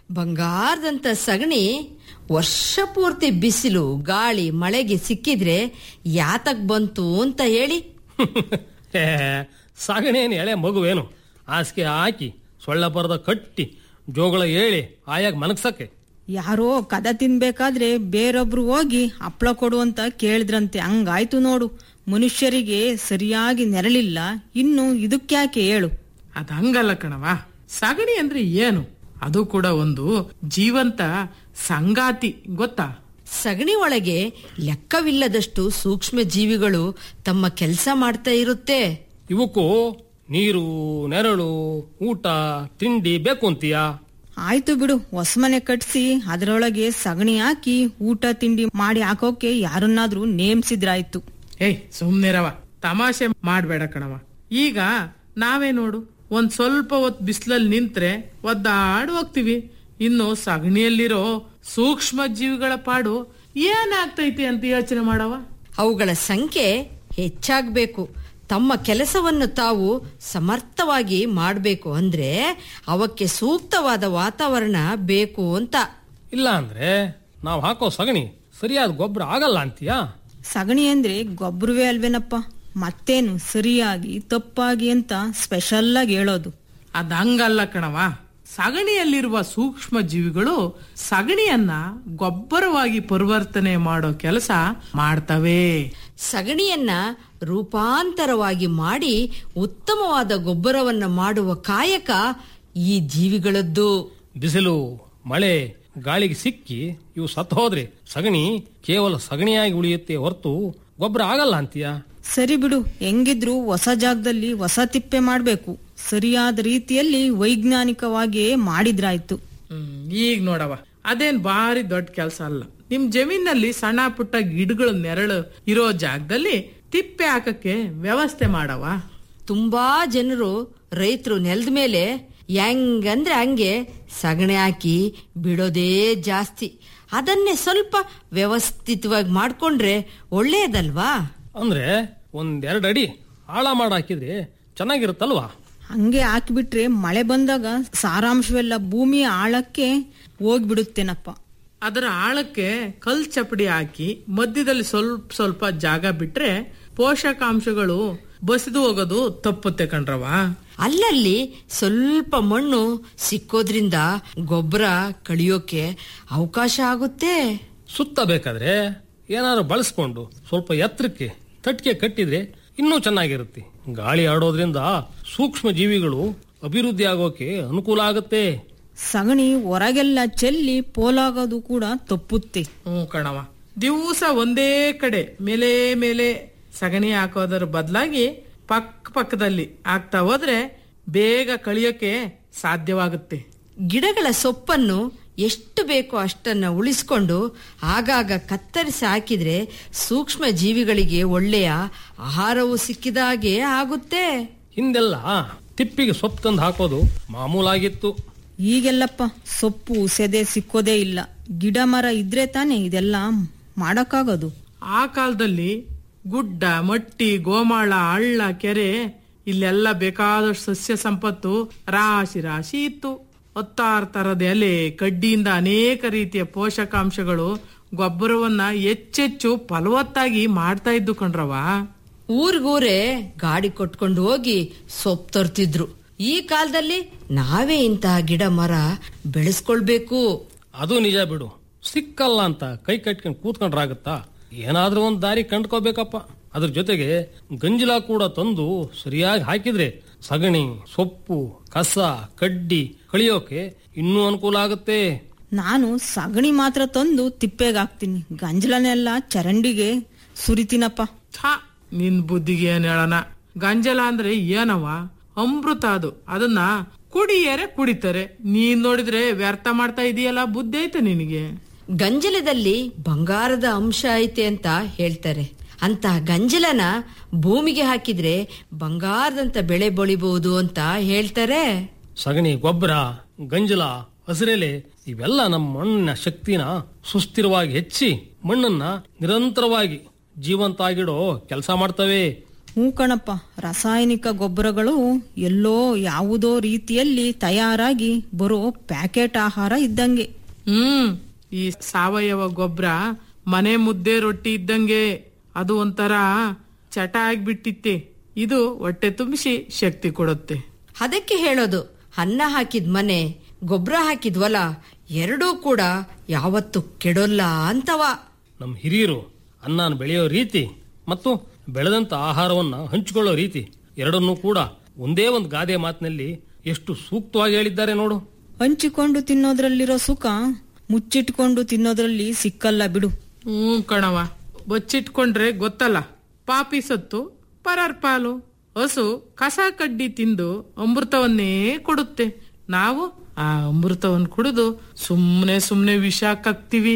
ಬಂಗಾರದಂತ ಸಗಣಿ ವರ್ಷ ಪೂರ್ತಿ ಬಿಸಿಲು ಗಾಳಿ ಮಳೆಗೆ ಸಿಕ್ಕಿದ್ರೆ ಯಾತಕ್ ಬಂತು ಅಂತ ಹೇಳಿ ಏ, ಸಗಣಿಯೇನು ಎಳೆ ಮಗುವೇನು ಹಾಸಿಗೆ ಹಾಕಿ ಸೊಳ್ಳೆ ಬರದ ಕಟ್ಟಿ ಜೋಗಳ ಹೇಳಿ ಆಯಾಗ ಮನಗ್ಸಕ್ಕೆ ಯಾರೋ ಕದ ತಿನ್ಬೇಕಾದ್ರೆ ಬೇರೊಬ್ರು ಹೋಗಿ ಹಪ್ಳ ಕೊಡು ಅಂತ ಕೇಳಿದ್ರಂತೆ ಹಂಗಾಯ್ತು ನೋಡು ಮನುಷ್ಯರಿಗೆ ಸರಿಯಾಗಿ ನೆರಳಿಲ್ಲ ಇನ್ನು ಇದಕ್ಯಾಕೆ ಹೇಳು ಅದ್ ಹಂಗಲ್ಲ ಕಣವ ಸಗಣಿ ಅಂದ್ರೆ ಏನು ಅದು ಕೂಡ ಒಂದು ಜೀವಂತ ಸಂಗಾತಿ ಗೊತ್ತಾ ಸಗಣಿ ಒಳಗೆ ಲೆಕ್ಕವಿಲ್ಲದಷ್ಟು ಸೂಕ್ಷ್ಮ ಜೀವಿಗಳು ತಮ್ಮ ಕೆಲಸ ಮಾಡ್ತಾ ಇರುತ್ತೆ ಇವಕ್ಕೂ ನೀರು ನೆರಳು ಊಟ ತಿಂಡಿ ಬೇಕು ಅಂತೀಯಾ ಆಯ್ತು ಬಿಡು ಹೊಸಮನೆ ಕಟ್ಸಿ ಅದರೊಳಗೆ ಸಗಣಿ ಹಾಕಿ ಊಟ ತಿಂಡಿ ಮಾಡಿ ಹಾಕೋಕೆ ಯಾರನ್ನಾದ್ರೂ ನೇಮ್ಸಿದ್ರಾಯ್ತು ಏಯ್ ಸುಮ್ನಿರವ ತಮಾಷೆ ಮಾಡ್ಬೇಡ ಕಣವ ಈಗ ನಾವೇ ನೋಡು ಒಂದ್ ಸ್ವಲ್ಪ ಹೊತ್ತು ಬಿಸಿಲಲ್ಲಿ ನಿಂತ್ರೆ ಒದ್ದಾಡ್ ಹೋಗ್ತೀವಿ ಇನ್ನು ಸಗಣಿಯಲ್ಲಿರೋ ಸೂಕ್ಷ್ಮ ಜೀವಿಗಳ ಪಾಡು ಏನಾಗ್ತೈತಿ ಅಂತ ಯೋಚನೆ ಮಾಡವ ಅವುಗಳ ಸಂಖ್ಯೆ ಹೆಚ್ಚಾಗಬೇಕು ತಮ್ಮ ಕೆಲಸವನ್ನು ತಾವು ಸಮರ್ಥವಾಗಿ ಮಾಡಬೇಕು ಅಂದ್ರೆ ಅವಕ್ಕೆ ಸೂಕ್ತವಾದ ವಾತಾವರಣ ಬೇಕು ಅಂತ ಇಲ್ಲ ಅಂದ್ರೆ ನಾವು ಹಾಕೋ ಸಗಣಿ ಸರಿಯಾದ ಗೊಬ್ಬರ ಆಗಲ್ಲ ಅಂತೀಯಾ ಸಗಣಿ ಅಂದ್ರೆ ಗೊಬ್ಬರವೇ ಅಲ್ವೇನಪ್ಪ ಮತ್ತೇನು ಸರಿಯಾಗಿ ತಪ್ಪಾಗಿ ಅಂತ ಸ್ಪೆಷಲ್ ಆಗಿ ಹೇಳೋದು ಅದ್ ಹಂಗಲ್ಲ ಕಣವ ಸಗಣಿಯಲ್ಲಿರುವ ಸೂಕ್ಷ್ಮ ಜೀವಿಗಳು ಸಗಣಿಯನ್ನ ಗೊಬ್ಬರವಾಗಿ ಪರಿವರ್ತನೆ ಮಾಡೋ ಕೆಲಸ ಮಾಡ್ತವೆ ಸಗಣಿಯನ್ನ ರೂಪಾಂತರವಾಗಿ ಮಾಡಿ ಉತ್ತಮವಾದ ಗೊಬ್ಬರವನ್ನು ಮಾಡುವ ಕಾಯಕ ಈ ಜೀವಿಗಳದ್ದು ಬಿಸಿಲು ಮಳೆ ಗಾಳಿಗೆ ಸಿಕ್ಕಿ ಇವು ಸತ್ತು ಹೋದ್ರೆ ಸಗಣಿ ಕೇವಲ ಸಗಣಿಯಾಗಿ ಉಳಿಯುತ್ತೆ ಹೊರತು ಗೊಬ್ಬರ ಆಗಲ್ಲ ಅಂತೀಯಾ ಸರಿ ಬಿಡು ಹೆಂಗಿದ್ರು ಹೊಸ ಜಾಗದಲ್ಲಿ ಹೊಸ ತಿಪ್ಪೆ ಮಾಡ್ಬೇಕು ಸರಿಯಾದ ರೀತಿಯಲ್ಲಿ ವೈಜ್ಞಾನಿಕವಾಗಿ ಮಾಡಿದ್ರಾಯ್ತು ಹ್ಮ್, ಈಗ ನೋಡವ ಅದೇನ್ ಭಾರಿ ದೊಡ್ಡ ಕೆಲಸ ಅಲ್ಲ ನಿಮ್ ಜಮೀನಲ್ಲಿ ಸಣ್ಣ ಪುಟ್ಟ ಗಿಡಗಳ ನೆರಳು ಇರೋ ಜಾಗದಲ್ಲಿ ತಿಪ್ಪೆ ಹಾಕಕ್ಕೆ ವ್ಯವಸ್ಥೆ ಮಾಡವ ತುಂಬಾ ಜನರು ರೈತರು ನೆಲದ ಮೇಲೆ ಹೆಂಗಂದ್ರೆ ಹಂಗೆ ಸಗಣಿ ಹಾಕಿ ಬಿಡೋದೇ ಜಾಸ್ತಿ ಅದನ್ನೇ ಸ್ವಲ್ಪ ವ್ಯವಸ್ಥಿತವಾಗಿ ಮಾಡ್ಕೊಂಡ್ರೆ ಒಳ್ಳೇದಲ್ವಾ ಅಂದ್ರೆ ಒಂದೆರಡು ಅಡಿ ಆಳ ಮಾಡಿ ಹಾಕಿದ್ರೆ ಚೆನ್ನಾಗಿರುತ್ತಲ್ವಾ ಹಂಗೆ ಹಾಕಿಬಿಟ್ರೆ ಮಳೆ ಬಂದಾಗ ಸಾರಾಂಶವೆಲ್ಲ ಭೂಮಿ ಆಳಕ್ಕೆ ಹೋಗ್ಬಿಡುತ್ತೇನಪ್ಪ ಅದರ ಆಳಕ್ಕೆ ಕಲ್ ಚಪಡಿ ಹಾಕಿ ಮಧ್ಯದಲ್ಲಿ ಸ್ವಲ್ಪ ಸ್ವಲ್ಪ ಜಾಗ ಬಿಟ್ರೆ ಪೋಷಕಾಂಶಗಳು ಬಸಿದು ಹೋಗೋದು ತಪ್ಪುತ್ತೆ ಕಣ್ರವ ಅಲ್ಲಲ್ಲಿ ಸ್ವಲ್ಪ ಮಣ್ಣು ಸಿಕ್ಕೋದ್ರಿಂದ ಗೊಬ್ಬರ ಕಳಿಯೋಕೆ ಅವಕಾಶ ಆಗುತ್ತೆ ಸುತ್ತ ಬೇಕಾದ್ರೆ ಏನಾದ್ರು ಬಳಸ್ಕೊಂಡು ಸ್ವಲ್ಪ ಎತ್ತರಕ್ಕೆ ತಟ್ಟಿಗೆ ಕಟ್ಟಿದ್ರೆ ಇನ್ನೂ ಚೆನ್ನಾಗಿರುತ್ತೆ ಗಾಳಿ ಆಡೋದ್ರಿಂದ ಸೂಕ್ಷ್ಮ ಜೀವಿಗಳು ಅಭಿವೃದ್ಧಿ ಆಗೋಕೆ ಅನುಕೂಲ ಆಗುತ್ತೆ ಸಗಣಿ ಹೊರಗೆಲ್ಲ ಚೆಲ್ಲಿ ಪೋಲಾಗೋದು ಕೂಡ ತಪ್ಪುತ್ತೆ ಹ್ಞೂ ಕಣವ ದಿವಸ ಒಂದೇ ಕಡೆ ಮೇಲೆ ಮೇಲೆ ಸಗಣಿ ಹಾಕೋದರ ಬದಲಾಗಿ ಪಕ್ಕ ಪಕ್ಕದಲ್ಲಿ ಆಗ್ತಾ ಹೋದ್ರೆ ಬೇಗ ಕಳಿಯೋಕೆ ಸಾಧ್ಯವಾಗುತ್ತೆ ಗಿಡಗಳ ಸೊಪ್ಪನ್ನು ಎಷ್ಟು ಬೇಕೋ ಅಷ್ಟನ್ನ ಉಳಿಸ್ಕೊಂಡು ಆಗಾಗ ಕತ್ತರಿಸಿ ಹಾಕಿದ್ರೆ ಸೂಕ್ಷ್ಮ ಜೀವಿಗಳಿಗೆ ಒಳ್ಳೆಯ ಆಹಾರವು ಸಿಕ್ಕಿದಾಗೆ ಆಗುತ್ತೆ ಹಿಂದೆಲ್ಲ ತಿಪ್ಪಿಗೆ ಸೊಪ್ಪು ತಂದು ಹಾಕೋದು ಮಾಮೂಲಾಗಿತ್ತು ಈಗೆಲ್ಲಪ್ಪ ಸೊಪ್ಪು ಸೆದೆ ಸಿಕ್ಕೋದೇ ಇಲ್ಲ ಗಿಡ ಮರ ಇದ್ರೆ ತಾನೇ ಇದೆಲ್ಲ ಮಾಡಕ್ಕಾಗೋದು ಆ ಕಾಲದಲ್ಲಿ ಗುಡ್ಡ ಮಟ್ಟಿ ಗೋಮಾಳ ಹಳ್ಳ ಕೆರೆ ಇಲ್ಲೆಲ್ಲ ಬೇಕಾದಷ್ಟು ಸಸ್ಯ ಸಂಪತ್ತು ರಾಶಿ ರಾಶಿ ಇತ್ತು ಹತ್ತಾರು ತರದ ಎಲೆ ಕಡ್ಡಿಯಿಂದ ಅನೇಕ ರೀತಿಯ ಪೋಷಕಾಂಶಗಳು ಗೊಬ್ಬರವನ್ನ ಹೆಚ್ಚೆಚ್ಚು ಫಲವತ್ತಾಗಿ ಮಾಡ್ತಾ ಇದ್ದು ಕಣ್ರವ ಊರ್ಗೂರೇ ಗಾಡಿ ಕೊಟ್ಕೊಂಡು ಹೋಗಿ ಸೊಪ್ಪು ತರ್ತಿದ್ರು ಈ ಕಾಲದಲ್ಲಿ ನಾವೇ ಇಂತಹ ಗಿಡ ಮರ ಬೆಳೆಸ್ಕೊಳ್ಬೇಕು ಅದು ನಿಜ ಬಿಡು ಸಿಕ್ಕಲ್ಲ ಅಂತ ಕೈ ಕಟ್ಕೊಂಡು ಕೂತ್ಕೊಂಡ್ರಾಗತ್ತಾ ಏನಾದ್ರೂ ಒಂದ್ ದಾರಿ ಕಂಡ್ಕೋಬೇಕಪ್ಪ ಅದ್ರ ಜೊತೆಗೆ ಗಂಜಿಲ ಕೂಡ ತಂದು ಸರಿಯಾಗಿ ಹಾಕಿದ್ರೆ ಸಗಣಿ ಸೊಪ್ಪು ಕಸ ಕಡ್ಡಿ ಕಳಿಯೋಕೆ ಇನ್ನೂ ಅನುಕೂಲ ಆಗುತ್ತೆ ನಾನು ಸಗಣಿ ಮಾತ್ರ ತಂದು ತಿಪ್ಪೆಗೆ ಹಾಕ್ತೀನಿ ಗಂಜಲನೆಲ್ಲ ಚರಂಡಿಗೆ ಸುರಿತೀನಪ್ಪ ಛಾ ನಿನ್ ಬುದ್ಧಿಗೆ ಏನ್ ಹೇಳಣ ಗಂಜಲ ಅಂದ್ರೆ ಏನವ ಅಮೃತ ಅದು ಅದನ್ನ ಕುಡಿಯರೆ ಕುಡಿತಾರೆ ನೀನ್ ನೋಡಿದ್ರೆ ವ್ಯರ್ಥ ಮಾಡ್ತಾ ಇದೀಯಲ್ಲ ಬುದ್ಧಿ ಐತೆ ನಿನಗೆ ಗಂಜಲದಲ್ಲಿ ಬಂಗಾರದ ಅಂಶ ಐತೆ ಅಂತ ಹೇಳ್ತಾರೆ ಅಂತ ಗಂಜಲನ ಭೂಮಿಗೆ ಹಾಕಿದ್ರೆ ಬಂಗಾರದಂತ ಬೆಳೆ ಬೆಳಿಬಹುದು ಅಂತ ಹೇಳ್ತಾರೆ ಸಗಣಿ ಗೊಬ್ಬರ ಗಂಜಲ ಹಸಿರೆಲೆ ಇವೆಲ್ಲ ನಮ್ಮ ಮಣ್ಣಿನ ಶಕ್ತಿನ ಸುಸ್ಥಿರವಾಗಿ ಹೆಚ್ಚಿ ಮಣ್ಣನ್ನ ನಿರಂತರವಾಗಿ ಜೀವಂತ ಆಗಿಡೋ ಕೆಲಸ ಮಾಡ್ತವೆ ಹ್ಞೂ ಕಣಪ್ಪ ರಾಸಾಯನಿಕ ಗೊಬ್ಬರಗಳು ಎಲ್ಲೋ ಯಾವುದೋ ರೀತಿಯಲ್ಲಿ ತಯಾರಾಗಿ ಬರೋ ಪ್ಯಾಕೆಟ್ ಆಹಾರ ಇದ್ದಂಗೆ ಹ್ಮ್ ಈ ಸಾವಯವ ಗೊಬ್ಬರ ಮನೆ ಮುದ್ದೆ ರೊಟ್ಟಿ ಇದ್ದಂಗೆ ಅದು ಒಂಥರ ಚಟ ಆಗ್ಬಿಟ್ಟಿತ್ತೆ ಇದು ಹೊಟ್ಟೆ ತುಂಬಿಸಿ ಶಕ್ತಿ ಕೊಡುತ್ತೆ ಅದಕ್ಕೆ ಹೇಳೋದು ಅನ್ನ ಹಾಕಿದ ಮನೆ ಗೊಬ್ಬರ ಹಾಕಿದ ಹೊಲ ಎರಡೂ ಕೂಡ ಯಾವತ್ತು ಕೆಡೋಲ್ಲ ಅಂತವ ನಮ್ಮ ಹಿರಿಯರು ಅನ್ನನ ಬೆಳೆಯೋ ರೀತಿ ಮತ್ತು ಬೆಳೆದಂತ ಆಹಾರವನ್ನ ಹಂಚಿಕೊಳ್ಳೋ ರೀತಿ ಎರಡನ್ನೂ ಕೂಡ ಒಂದೇ ಒಂದು ಗಾದೆ ಮಾತಿನಲ್ಲಿ ಎಷ್ಟು ಸೂಕ್ತವಾಗಿ ಹೇಳಿದ್ದಾರೆ ನೋಡು ಹಂಚಿಕೊಂಡು ತಿನ್ನೋದ್ರಲ್ಲಿರೋ ಸುಖ ಮುಚ್ಚಿಟ್ಕೊಂಡು ತಿನ್ನೋದ್ರಲ್ಲಿ ಸಿಕ್ಕಲ್ಲ ಬಿಡು ಹ್ಞೂ ಕಣವ ಬಚ್ಚಿಟ್ಕೊಂಡ್ರೆ ಗೊತ್ತಲ್ಲ ಪಾಪಿ ಸತ್ತು ಪರರ್ ಪಾಲು ಹಸು ಕಸ ಕಡ್ಡಿ ತಿಂದು ಅಮೃತವನ್ನೇ ಕೊಡುತ್ತೆ ನಾವು ಆ ಅಮೃತವನ್ನು ಕುಡಿದು ಸುಮ್ಮನೆ ಸುಮ್ಮನೆ ವಿಷ ಕಕ್ತಿವಿ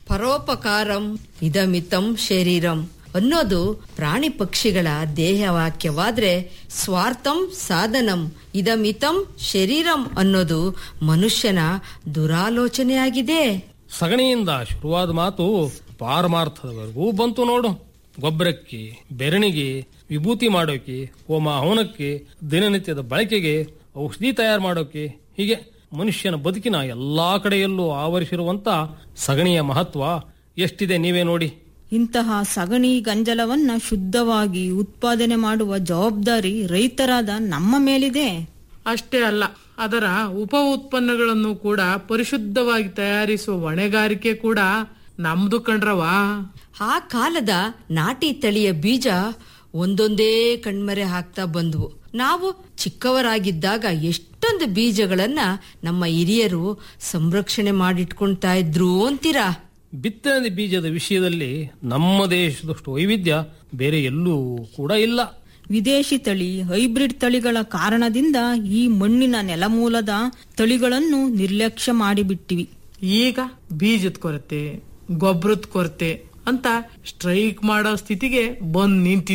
ಪರೋಪಕಾರಂ ಇದಮಿತಂ ಶರೀರಂ ಅನ್ನೋದು ಪ್ರಾಣಿ ಪಕ್ಷಿಗಳ ದೇಹವಾಕ್ಯವಾದ್ರೆ ಸ್ವಾರ್ಥಂ ಸಾಧನಂ ಇದಮಿತಂ ಶರೀರಂ ಅನ್ನೋದು ಮನುಷ್ಯನ ದುರಾಲೋಚನೆಯಾಗಿದೆ ಸಗಣಿಯಿಂದ ಶುರುವಾದ ಮಾತು ಪಾರಮಾರ್ಥದವರೆಗೂ ಬಂತು ನೋಡು ಗೊಬ್ಬರಕ್ಕೆ ಬೆರಣಿಗೆ ವಿಭೂತಿ ಮಾಡೋಕೆ ಹೋಮ ಹವನಕ್ಕೆ ದಿನನಿತ್ಯದ ಬಳಕೆಗೆ ಔಷಧಿ ತಯಾರು ಮಾಡೋಕೆ ಹೀಗೆ ಮನುಷ್ಯನ ಬದುಕಿನ ಎಲ್ಲಾ ಕಡೆಯಲ್ಲೂ ಆವರಿಸಿರುವಂತ ಸಗಣಿಯ ಮಹತ್ವ ಎಷ್ಟಿದೆ ನೀವೇ ನೋಡಿ ಇಂತಹ ಸಗಣಿ ಗಂಜಲವನ್ನ ಶುದ್ಧವಾಗಿ ಉತ್ಪಾದನೆ ಮಾಡುವ ಜವಾಬ್ದಾರಿ ರೈತರಾದ ನಮ್ಮ ಮೇಲಿದೆ ಅಷ್ಟೇ ಅಲ್ಲ ಅದರ ಉಪ ಉತ್ಪನ್ನಗಳನ್ನು ಕೂಡ ಪರಿಶುದ್ಧವಾಗಿ ತಯಾರಿಸುವ ಹೊಣೆಗಾರಿಕೆ ಕೂಡ ನಮ್ದು ಕಣ್ರವಾ ಆ ಕಾಲದ ನಾಟಿ ತಳಿಯ ಬೀಜ ಒಂದೊಂದೇ ಕಣ್ಮರೆ ಹಾಕ್ತಾ ಬಂದ್ವು ನಾವು ಚಿಕ್ಕವರಾಗಿದ್ದಾಗ ಎಷ್ಟೊಂದು ಬೀಜಗಳನ್ನ ನಮ್ಮ ಹಿರಿಯರು ಸಂರಕ್ಷಣೆ ಮಾಡಿಟ್ಕೊಳ್ತಾ ಇದ್ರು ಅಂತೀರಾ ಬಿತ್ತನೆ ಬೀಜದ ವಿಷಯದಲ್ಲಿ ನಮ್ಮ ದೇಶದಷ್ಟು ವೈವಿಧ್ಯ ಬೇರೆ ಎಲ್ಲೂ ಕೂಡ ಇಲ್ಲ ವಿದೇಶಿ ತಳಿ ಹೈಬ್ರಿಡ್ ತಳಿಗಳ ಕಾರಣದಿಂದ ಈ ಮಣ್ಣಿನ ನೆಲಮೂಲದ ತಳಿಗಳನ್ನು ನಿರ್ಲಕ್ಷ್ಯ ಮಾಡಿಬಿಟ್ಟಿವಿ ಈಗ ಬೀಜದ ಕೊರತೆ ಗೊಬ್ಬರದ ಕೊರತೆ ಅಂತ ಸ್ಟ್ರೈಕ್ ಮಾಡೋ ಸ್ಥಿತಿಗೆ ಬಂದ್ ನಿಂತಿದೀವಿ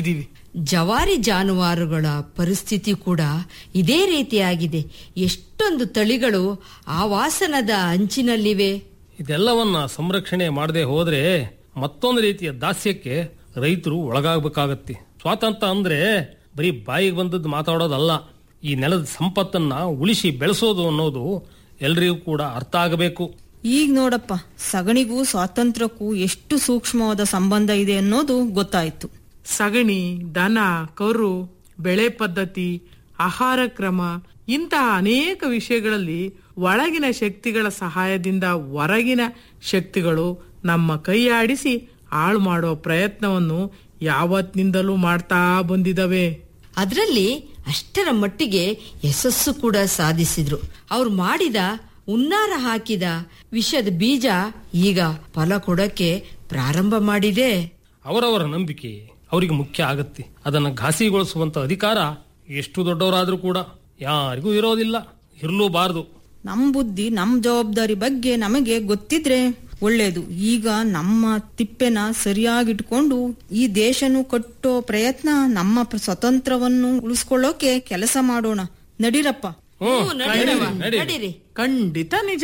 ಜವಾರಿ ಜಾನುವಾರುಗಳ ಪರಿಸ್ಥಿತಿ ಕೂಡ ಇದೇ ರೀತಿಯಾಗಿದೆ ಎಷ್ಟೊಂದು ತಳಿಗಳು ಆವಾಸನದ ಅಂಚಿನಲ್ಲಿವೆ ಇದೆಲ್ಲವನ್ನ ಸಂರಕ್ಷಣೆ ಮಾಡದೆ ಹೋದ್ರೆ ಮತ್ತೊಂದು ರೀತಿಯ ದಾಸ್ಯಕ್ಕೆ ರೈತರು ಒಳಗಾಗಬೇಕಾಗತ್ತೆ ಸ್ವಾತಂತ್ರ್ಯ ಅಂದ್ರೆ ಬರೀ ಬಾಯಿಗೆ ಬಂದದ್ದು ಮಾತಾಡೋದಲ್ಲ ಈ ನೆಲದ ಸಂಪತ್ತನ್ನ ಉಳಿಸಿ ಬೆಳೆಸೋದು ಅನ್ನೋದು ಎಲ್ರಿಗೂ ಕೂಡ ಅರ್ಥ ಆಗಬೇಕು ಈಗ ನೋಡಪ್ಪ ಸಗಣಿಗೂ ಸ್ವಾತಂತ್ರ್ಯಕ್ಕೂ ಎಷ್ಟು ಸೂಕ್ಷ್ಮವಾದ ಸಂಬಂಧ ಇದೆ ಅನ್ನೋದು ಗೊತ್ತಾಯ್ತು ಸಗಣಿ ದನ ಕರು ಬೆಳೆ ಪದ್ಧತಿ ಆಹಾರ ಕ್ರಮ ಇಂತಹ ಅನೇಕ ವಿಷಯಗಳಲ್ಲಿ ಒಳಗಿನ ಶಕ್ತಿಗಳ ಸಹಾಯದಿಂದ ಹೊರಗಿನ ಶಕ್ತಿಗಳು ನಮ್ಮ ಕೈಯಾಡಿಸಿ ಹಾಳು ಮಾಡೋ ಪ್ರಯತ್ನವನ್ನು ಯಾವತ್ತಿನಿಂದಲೂ ಮಾಡ್ತಾ ಬಂದಿದವೆ ಅದರಲ್ಲಿ ಅಷ್ಟರ ಮಟ್ಟಿಗೆ ಯಶಸ್ಸು ಕೂಡ ಸಾಧಿಸಿದ್ರು ಅವ್ರು ಮಾಡಿದ ಉನ್ನಾರ ಹಾಕಿದ ವಿಷದ ಬೀಜ ಈಗ ಫಲ ಕೊಡಕ್ಕೆ ಪ್ರಾರಂಭ ಮಾಡಿದೆ ಅವರವರ ನಂಬಿಕೆ ಅವರಿಗೆ ಮುಖ್ಯ ಆಗತ್ತೆ ಅದನ್ನ ಘಾಸಿಗೊಳಿಸುವಂತ ಅಧಿಕಾರ ಎಷ್ಟು ದೊಡ್ಡವರಾದ್ರೂ ಕೂಡ ಯಾರಿಗೂ ಇರೋದಿಲ್ಲ ಇರಲೂಬಾರದು ನಮ್ ಬುದ್ಧಿ ನಮ್ ಜವಾಬ್ದಾರಿ ಬಗ್ಗೆ ನಮಗೆ ಗೊತ್ತಿದ್ರೆ ಒಳ್ಳೇದು ಈಗ ನಮ್ಮ ತಿಪ್ಪೆನ ಸರಿಯಾಗಿಟ್ಕೊಂಡು ಈ ದೇಶನು ಕಟ್ಟೋ ಪ್ರಯತ್ನ ನಮ್ಮ ಪ್ರ- ಸ್ವತಂತ್ರವನ್ನು ಉಳಿಸ್ಕೊಳ್ಳೋಕೆ ಕೆಲಸ ಮಾಡೋಣ ನಡೀರಪ್ಪ ಹ್ಮ್ ಹ್ಞೂ, ನಡೀರವ್ವ, ನಡೀರಿ. ನಡೀರಿ ಖಂಡಿತ ನಿಜ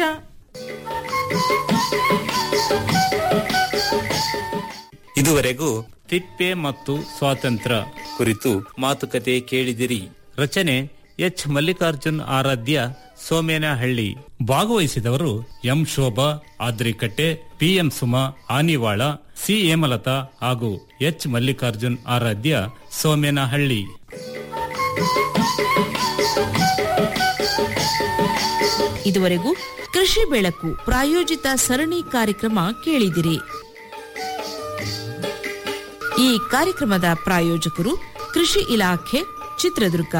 ಇದುವರೆಗೂ ತಿಪ್ಪೆ ಮತ್ತು ಸ್ವಾತಂತ್ರ್ಯ ಕುರಿತು ಮಾತುಕತೆ ಕೇಳಿದಿರಿ ರಚನೆ ಎಚ್ ಮಲ್ಲಿಕಾರ್ಜುನ್ ಆರಾಧ್ಯ ಸೋಮೇನಹಳ್ಳಿ ಭಾಗವಹಿಸಿದವರು M Shobha Adrikatte P M Suma Anivala C Hemalatha ಹಾಗೂ ಎಚ್ ಮಲ್ಲಿಕಾರ್ಜುನ್ ಆರಾಧ್ಯ ಸೋಮೇನಹಳ್ಳಿ ಇದುವರೆಗೂ ಕೃಷಿ ಬೆಳಕು ಪ್ರಾಯೋಜಿತ ಸರಣಿ ಕಾರ್ಯಕ್ರಮ ಕೇಳಿದಿರಿ ಈ ಕಾರ್ಯಕ್ರಮದ ಪ್ರಾಯೋಜಕರು ಕೃಷಿ ಇಲಾಖೆ ಚಿತ್ರದುರ್ಗ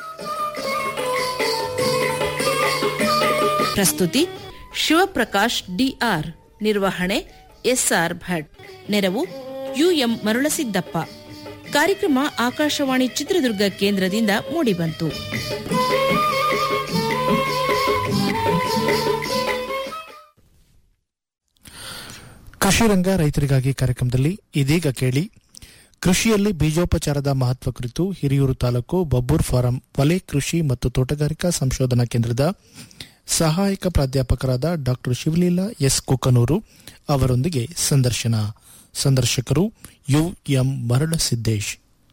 ಪ್ರಸ್ತುತಿ ಶಿವಪ್ರಕಾಶ್ ಡಿಆರ್ ನಿರ್ವಹಣೆ ಎಸ್ಆರ್ ಭಟ್ ನೆರವು ಯುಎಂ ಮರುಳಸಿದ್ದಪ್ಪ ಕಾರ್ಯಕ್ರಮ ಆಕಾಶವಾಣಿ ಚಿತ್ರದುರ್ಗ ಕೇಂದ್ರದಿಂದ ಮೂಡಿಬಂತು ಕೃಷಿ ರಂಗ ರೈತರಿಗಾಗಿ ಕಾರ್ಯಕ್ರಮದಲ್ಲಿ ಇದೀಗ ಕೇಳಿ ಕೃಷಿಯಲ್ಲಿ ಬೀಜೋಪಚಾರದ ಮಹತ್ವ ಕುರಿತು ಹಿರಿಯೂರು ತಾಲೂಕು ಬಬ್ಬೂರ್ ಫಾರಂ ವಲಯ ಕೃಷಿ ಮತ್ತು ತೋಟಗಾರಿಕಾ ಸಂಶೋಧನಾ ಕೇಂದ್ರದ ಸಹಾಯಕ ಪ್ರಾಧ್ಯಾಪಕರಾದ ಡಾಕ್ಟರ್ ಶಿವಲೀಲಾ ಎಸ್ ಕುಕನೂರು ಅವರೊಂದಿಗೆ ಸಂದರ್ಶನ ಸಂದರ್ಶಕರು ಯು ಎಂ ಮರಳಸಿದ್ದೇಶ್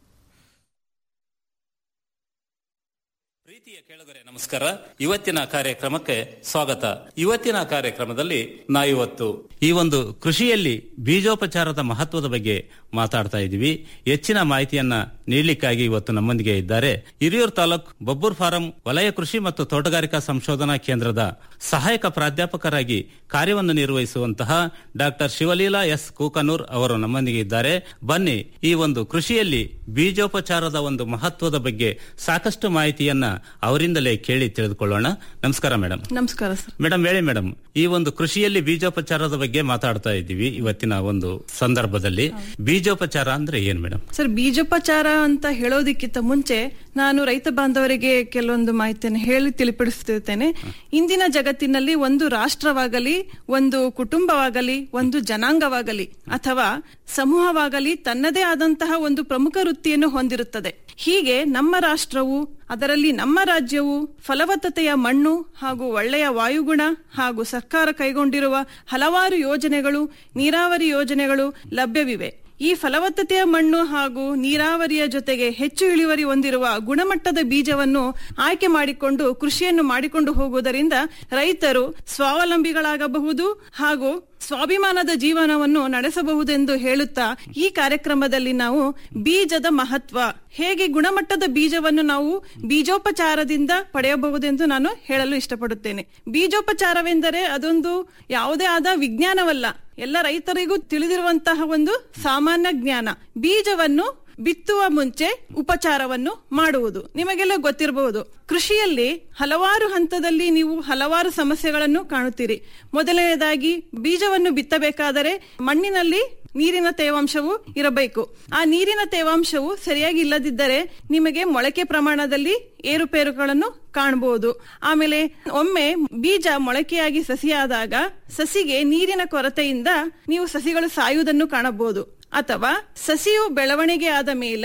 ಪ್ರೀತಿಯ ಕೇಳುಗರೆ ನಮಸ್ಕಾರ ಇವತ್ತಿನ ಕಾರ್ಯಕ್ರಮಕ್ಕೆ ಸ್ವಾಗತ ಇವತ್ತಿನ ಕಾರ್ಯಕ್ರಮದಲ್ಲಿ ನಾವಿವತ್ತು ಈ ಒಂದು ಕೃಷಿಯಲ್ಲಿ ಬೀಜೋಪಚಾರದ ಮಹತ್ವದ ಬಗ್ಗೆ ಮಾತಾಡ್ತಾ ಇದ್ದೀವಿ ಹೆಚ್ಚಿನ ಮಾಹಿತಿಯನ್ನ ನೀಡಲಿಕ್ಕಾಗಿ ಇವತ್ತು ನಮ್ಮೊಂದಿಗೆ ಇದ್ದಾರೆ ಹಿರಿಯೂರು ತಾಲೂಕ್ ಬಬ್ಬೂರ್ ಫಾರಂ ವಲಯ ಕೃಷಿ ಮತ್ತು ತೋಟಗಾರಿಕಾ ಸಂಶೋಧನಾ ಕೇಂದ್ರದ ಸಹಾಯಕ ಪ್ರಾಧ್ಯಾಪಕರಾಗಿ ಕಾರ್ಯವನ್ನು ನಿರ್ವಹಿಸುವಂತಹ ಡಾಕ್ಟರ್ ಶಿವಲೀಲಾ ಎಸ್ ಕೂಕನೂರ್ ಅವರು ನಮ್ಮೊಂದಿಗೆ ಇದ್ದಾರೆ ಬನ್ನಿ ಈ ಒಂದು ಕೃಷಿಯಲ್ಲಿ ಬೀಜೋಪಚಾರದ ಒಂದು ಮಹತ್ವದ ಬಗ್ಗೆ ಸಾಕಷ್ಟು ಮಾಹಿತಿಯನ್ನ ಅವರಿಂದಲೇ ಕೇಳಿ ತಿಳಿದುಕೊಳ್ಳೋಣ ನಮಸ್ಕಾರ ಮೇಡಮ್ ನಮಸ್ಕಾರ ಸರ್ ಮೇಡಮ್ ಹೇಳಿ ಮೇಡಮ್ ಈ ಒಂದು ಕೃಷಿಯಲ್ಲಿ ಬೀಜೋಪಚಾರದ ಬಗ್ಗೆ ಮಾತಾಡ್ತಾ ಇದ್ದೀವಿ ಇವತ್ತಿನ ಒಂದು ಸಂದರ್ಭದಲ್ಲಿ ಬೀಜೋಪಚಾರ ಅಂದ್ರೆ ಏನ್ ಮೇಡಮ್ ಸರ್ ಬೀಜೋಪಚಾರ ಅಂತ ಹೇಳೋದಕ್ಕಿಂತ ಮುಂಚೆ ನಾನು ರೈತ ಬಾಂಧವರಿಗೆ ಕೆಲವೊಂದು ಮಾಹಿತಿಯನ್ನು ಹೇಳಿ ತಿಳಿಪಡಿಸುತ್ತೇನೆ ಇಂದಿನ ಜಗತ್ತಿನಲ್ಲಿ ಒಂದು ರಾಷ್ಟ್ರವಾಗಲಿ ಒಂದು ಕುಟುಂಬವಾಗಲಿ ಒಂದು ಜನಾಂಗವಾಗಲಿ ಅಥವಾ ಸಮೂಹವಾಗಲಿ ತನ್ನದೇ ಆದಂತಹ ಒಂದು ಪ್ರಮುಖ ವೃತ್ತಿಯನ್ನು ಹೊಂದಿರುತ್ತದೆ ಹೀಗೆ ನಮ್ಮ ರಾಷ್ಟ್ರವು ಅದರಲ್ಲಿ ನಮ್ಮ ರಾಜ್ಯವು ಫಲವತ್ತತೆಯ ಮಣ್ಣು ಹಾಗೂ ಒಳ್ಳೆಯ ವಾಯುಗುಣ ಹಾಗೂ ಸರ್ಕಾರ ಕೈಗೊಂಡಿರುವ ಹಲವಾರು ಯೋಜನೆಗಳು ನೀರಾವರಿ ಯೋಜನೆಗಳು ಲಭ್ಯವಿವೆ ಈ ಫಲವತ್ತತೆಯ ಮಣ್ಣು ಹಾಗೂ ನೀರಾವರಿಯ ಜೊತೆಗೆ ಹೆಚ್ಚು ಇಳುವರಿ ಹೊಂದಿರುವ ಗುಣಮಟ್ಟದ ಬೀಜವನ್ನು ಆಯ್ಕೆ ಮಾಡಿಕೊಂಡು ಕೃಷಿಯನ್ನು ಮಾಡಿಕೊಂಡು ಹೋಗುವುದರಿಂದ ರೈತರು ಸ್ವಾವಲಂಬಿಗಳಾಗಬಹುದು ಹಾಗೂ ಸ್ವಾಭಿಮಾನದ ಜೀವನವನ್ನು ನಡೆಸಬಹುದೆಂದು ಹೇಳುತ್ತಾ ಈ ಕಾರ್ಯಕ್ರಮದಲ್ಲಿ ನಾವು ಬೀಜದ ಮಹತ್ವ ಹೇಗೆ ಗುಣಮಟ್ಟದ ಬೀಜವನ್ನು ನಾವು ಬೀಜೋಪಚಾರದಿಂದ ಪಡೆಯಬಹುದೆಂದು ನಾನು ಹೇಳಲು ಇಷ್ಟಪಡುತ್ತೇನೆ ಬೀಜೋಪಚಾರವೆಂದರೆ ಅದೊಂದು ಯಾವುದೇ ಆದ ವಿಜ್ಞಾನವಲ್ಲ ಎಲ್ಲ ರೈತರಿಗೂ ತಿಳಿದಿರುವಂತಹ ಒಂದು ಸಾಮಾನ್ಯ ಜ್ಞಾನ ಬೀಜವನ್ನು ಬಿತ್ತುವ ಮುಂಚೆ ಉಪಚಾರವನ್ನು ಮಾಡುವುದು ನಿಮಗೆಲ್ಲ ಗೊತ್ತಿರಬಹುದು ಕೃಷಿಯಲ್ಲಿ ಹಲವಾರು ಹಂತದಲ್ಲಿ ನೀವು ಹಲವಾರು ಸಮಸ್ಯೆಗಳನ್ನು ಕಾಣುತ್ತೀರಿ ಮೊದಲನೇದಾಗಿ ಬೀಜವನ್ನು ಬಿತ್ತಬೇಕಾದರೆ ಮಣ್ಣಿನಲ್ಲಿ ನೀರಿನ ತೇವಾಂಶವು ಇರಬೇಕು ಆ ನೀರಿನ ತೇವಾಂಶವು ಸರಿಯಾಗಿ ಇಲ್ಲದಿದ್ದರೆ ನಿಮಗೆ ಮೊಳಕೆ ಪ್ರಮಾಣದಲ್ಲಿ ಏರುಪೇರುಗಳನ್ನು ಕಾಣಬಹುದು ಆಮೇಲೆ ಒಮ್ಮೆ ಬೀಜ ಮೊಳಕೆಯಾಗಿ ಸಸಿಯಾದಾಗ ಸಸಿಗೆ ನೀರಿನ ಕೊರತೆಯಿಂದ ನೀವು ಸಸಿಗಳು ಸಾಯುವುದನ್ನು ಕಾಣಬಹುದು ಅಥವಾ ಸಸಿಯು ಬೆಳವಣಿಗೆ ಆದ ಮೇಲೆ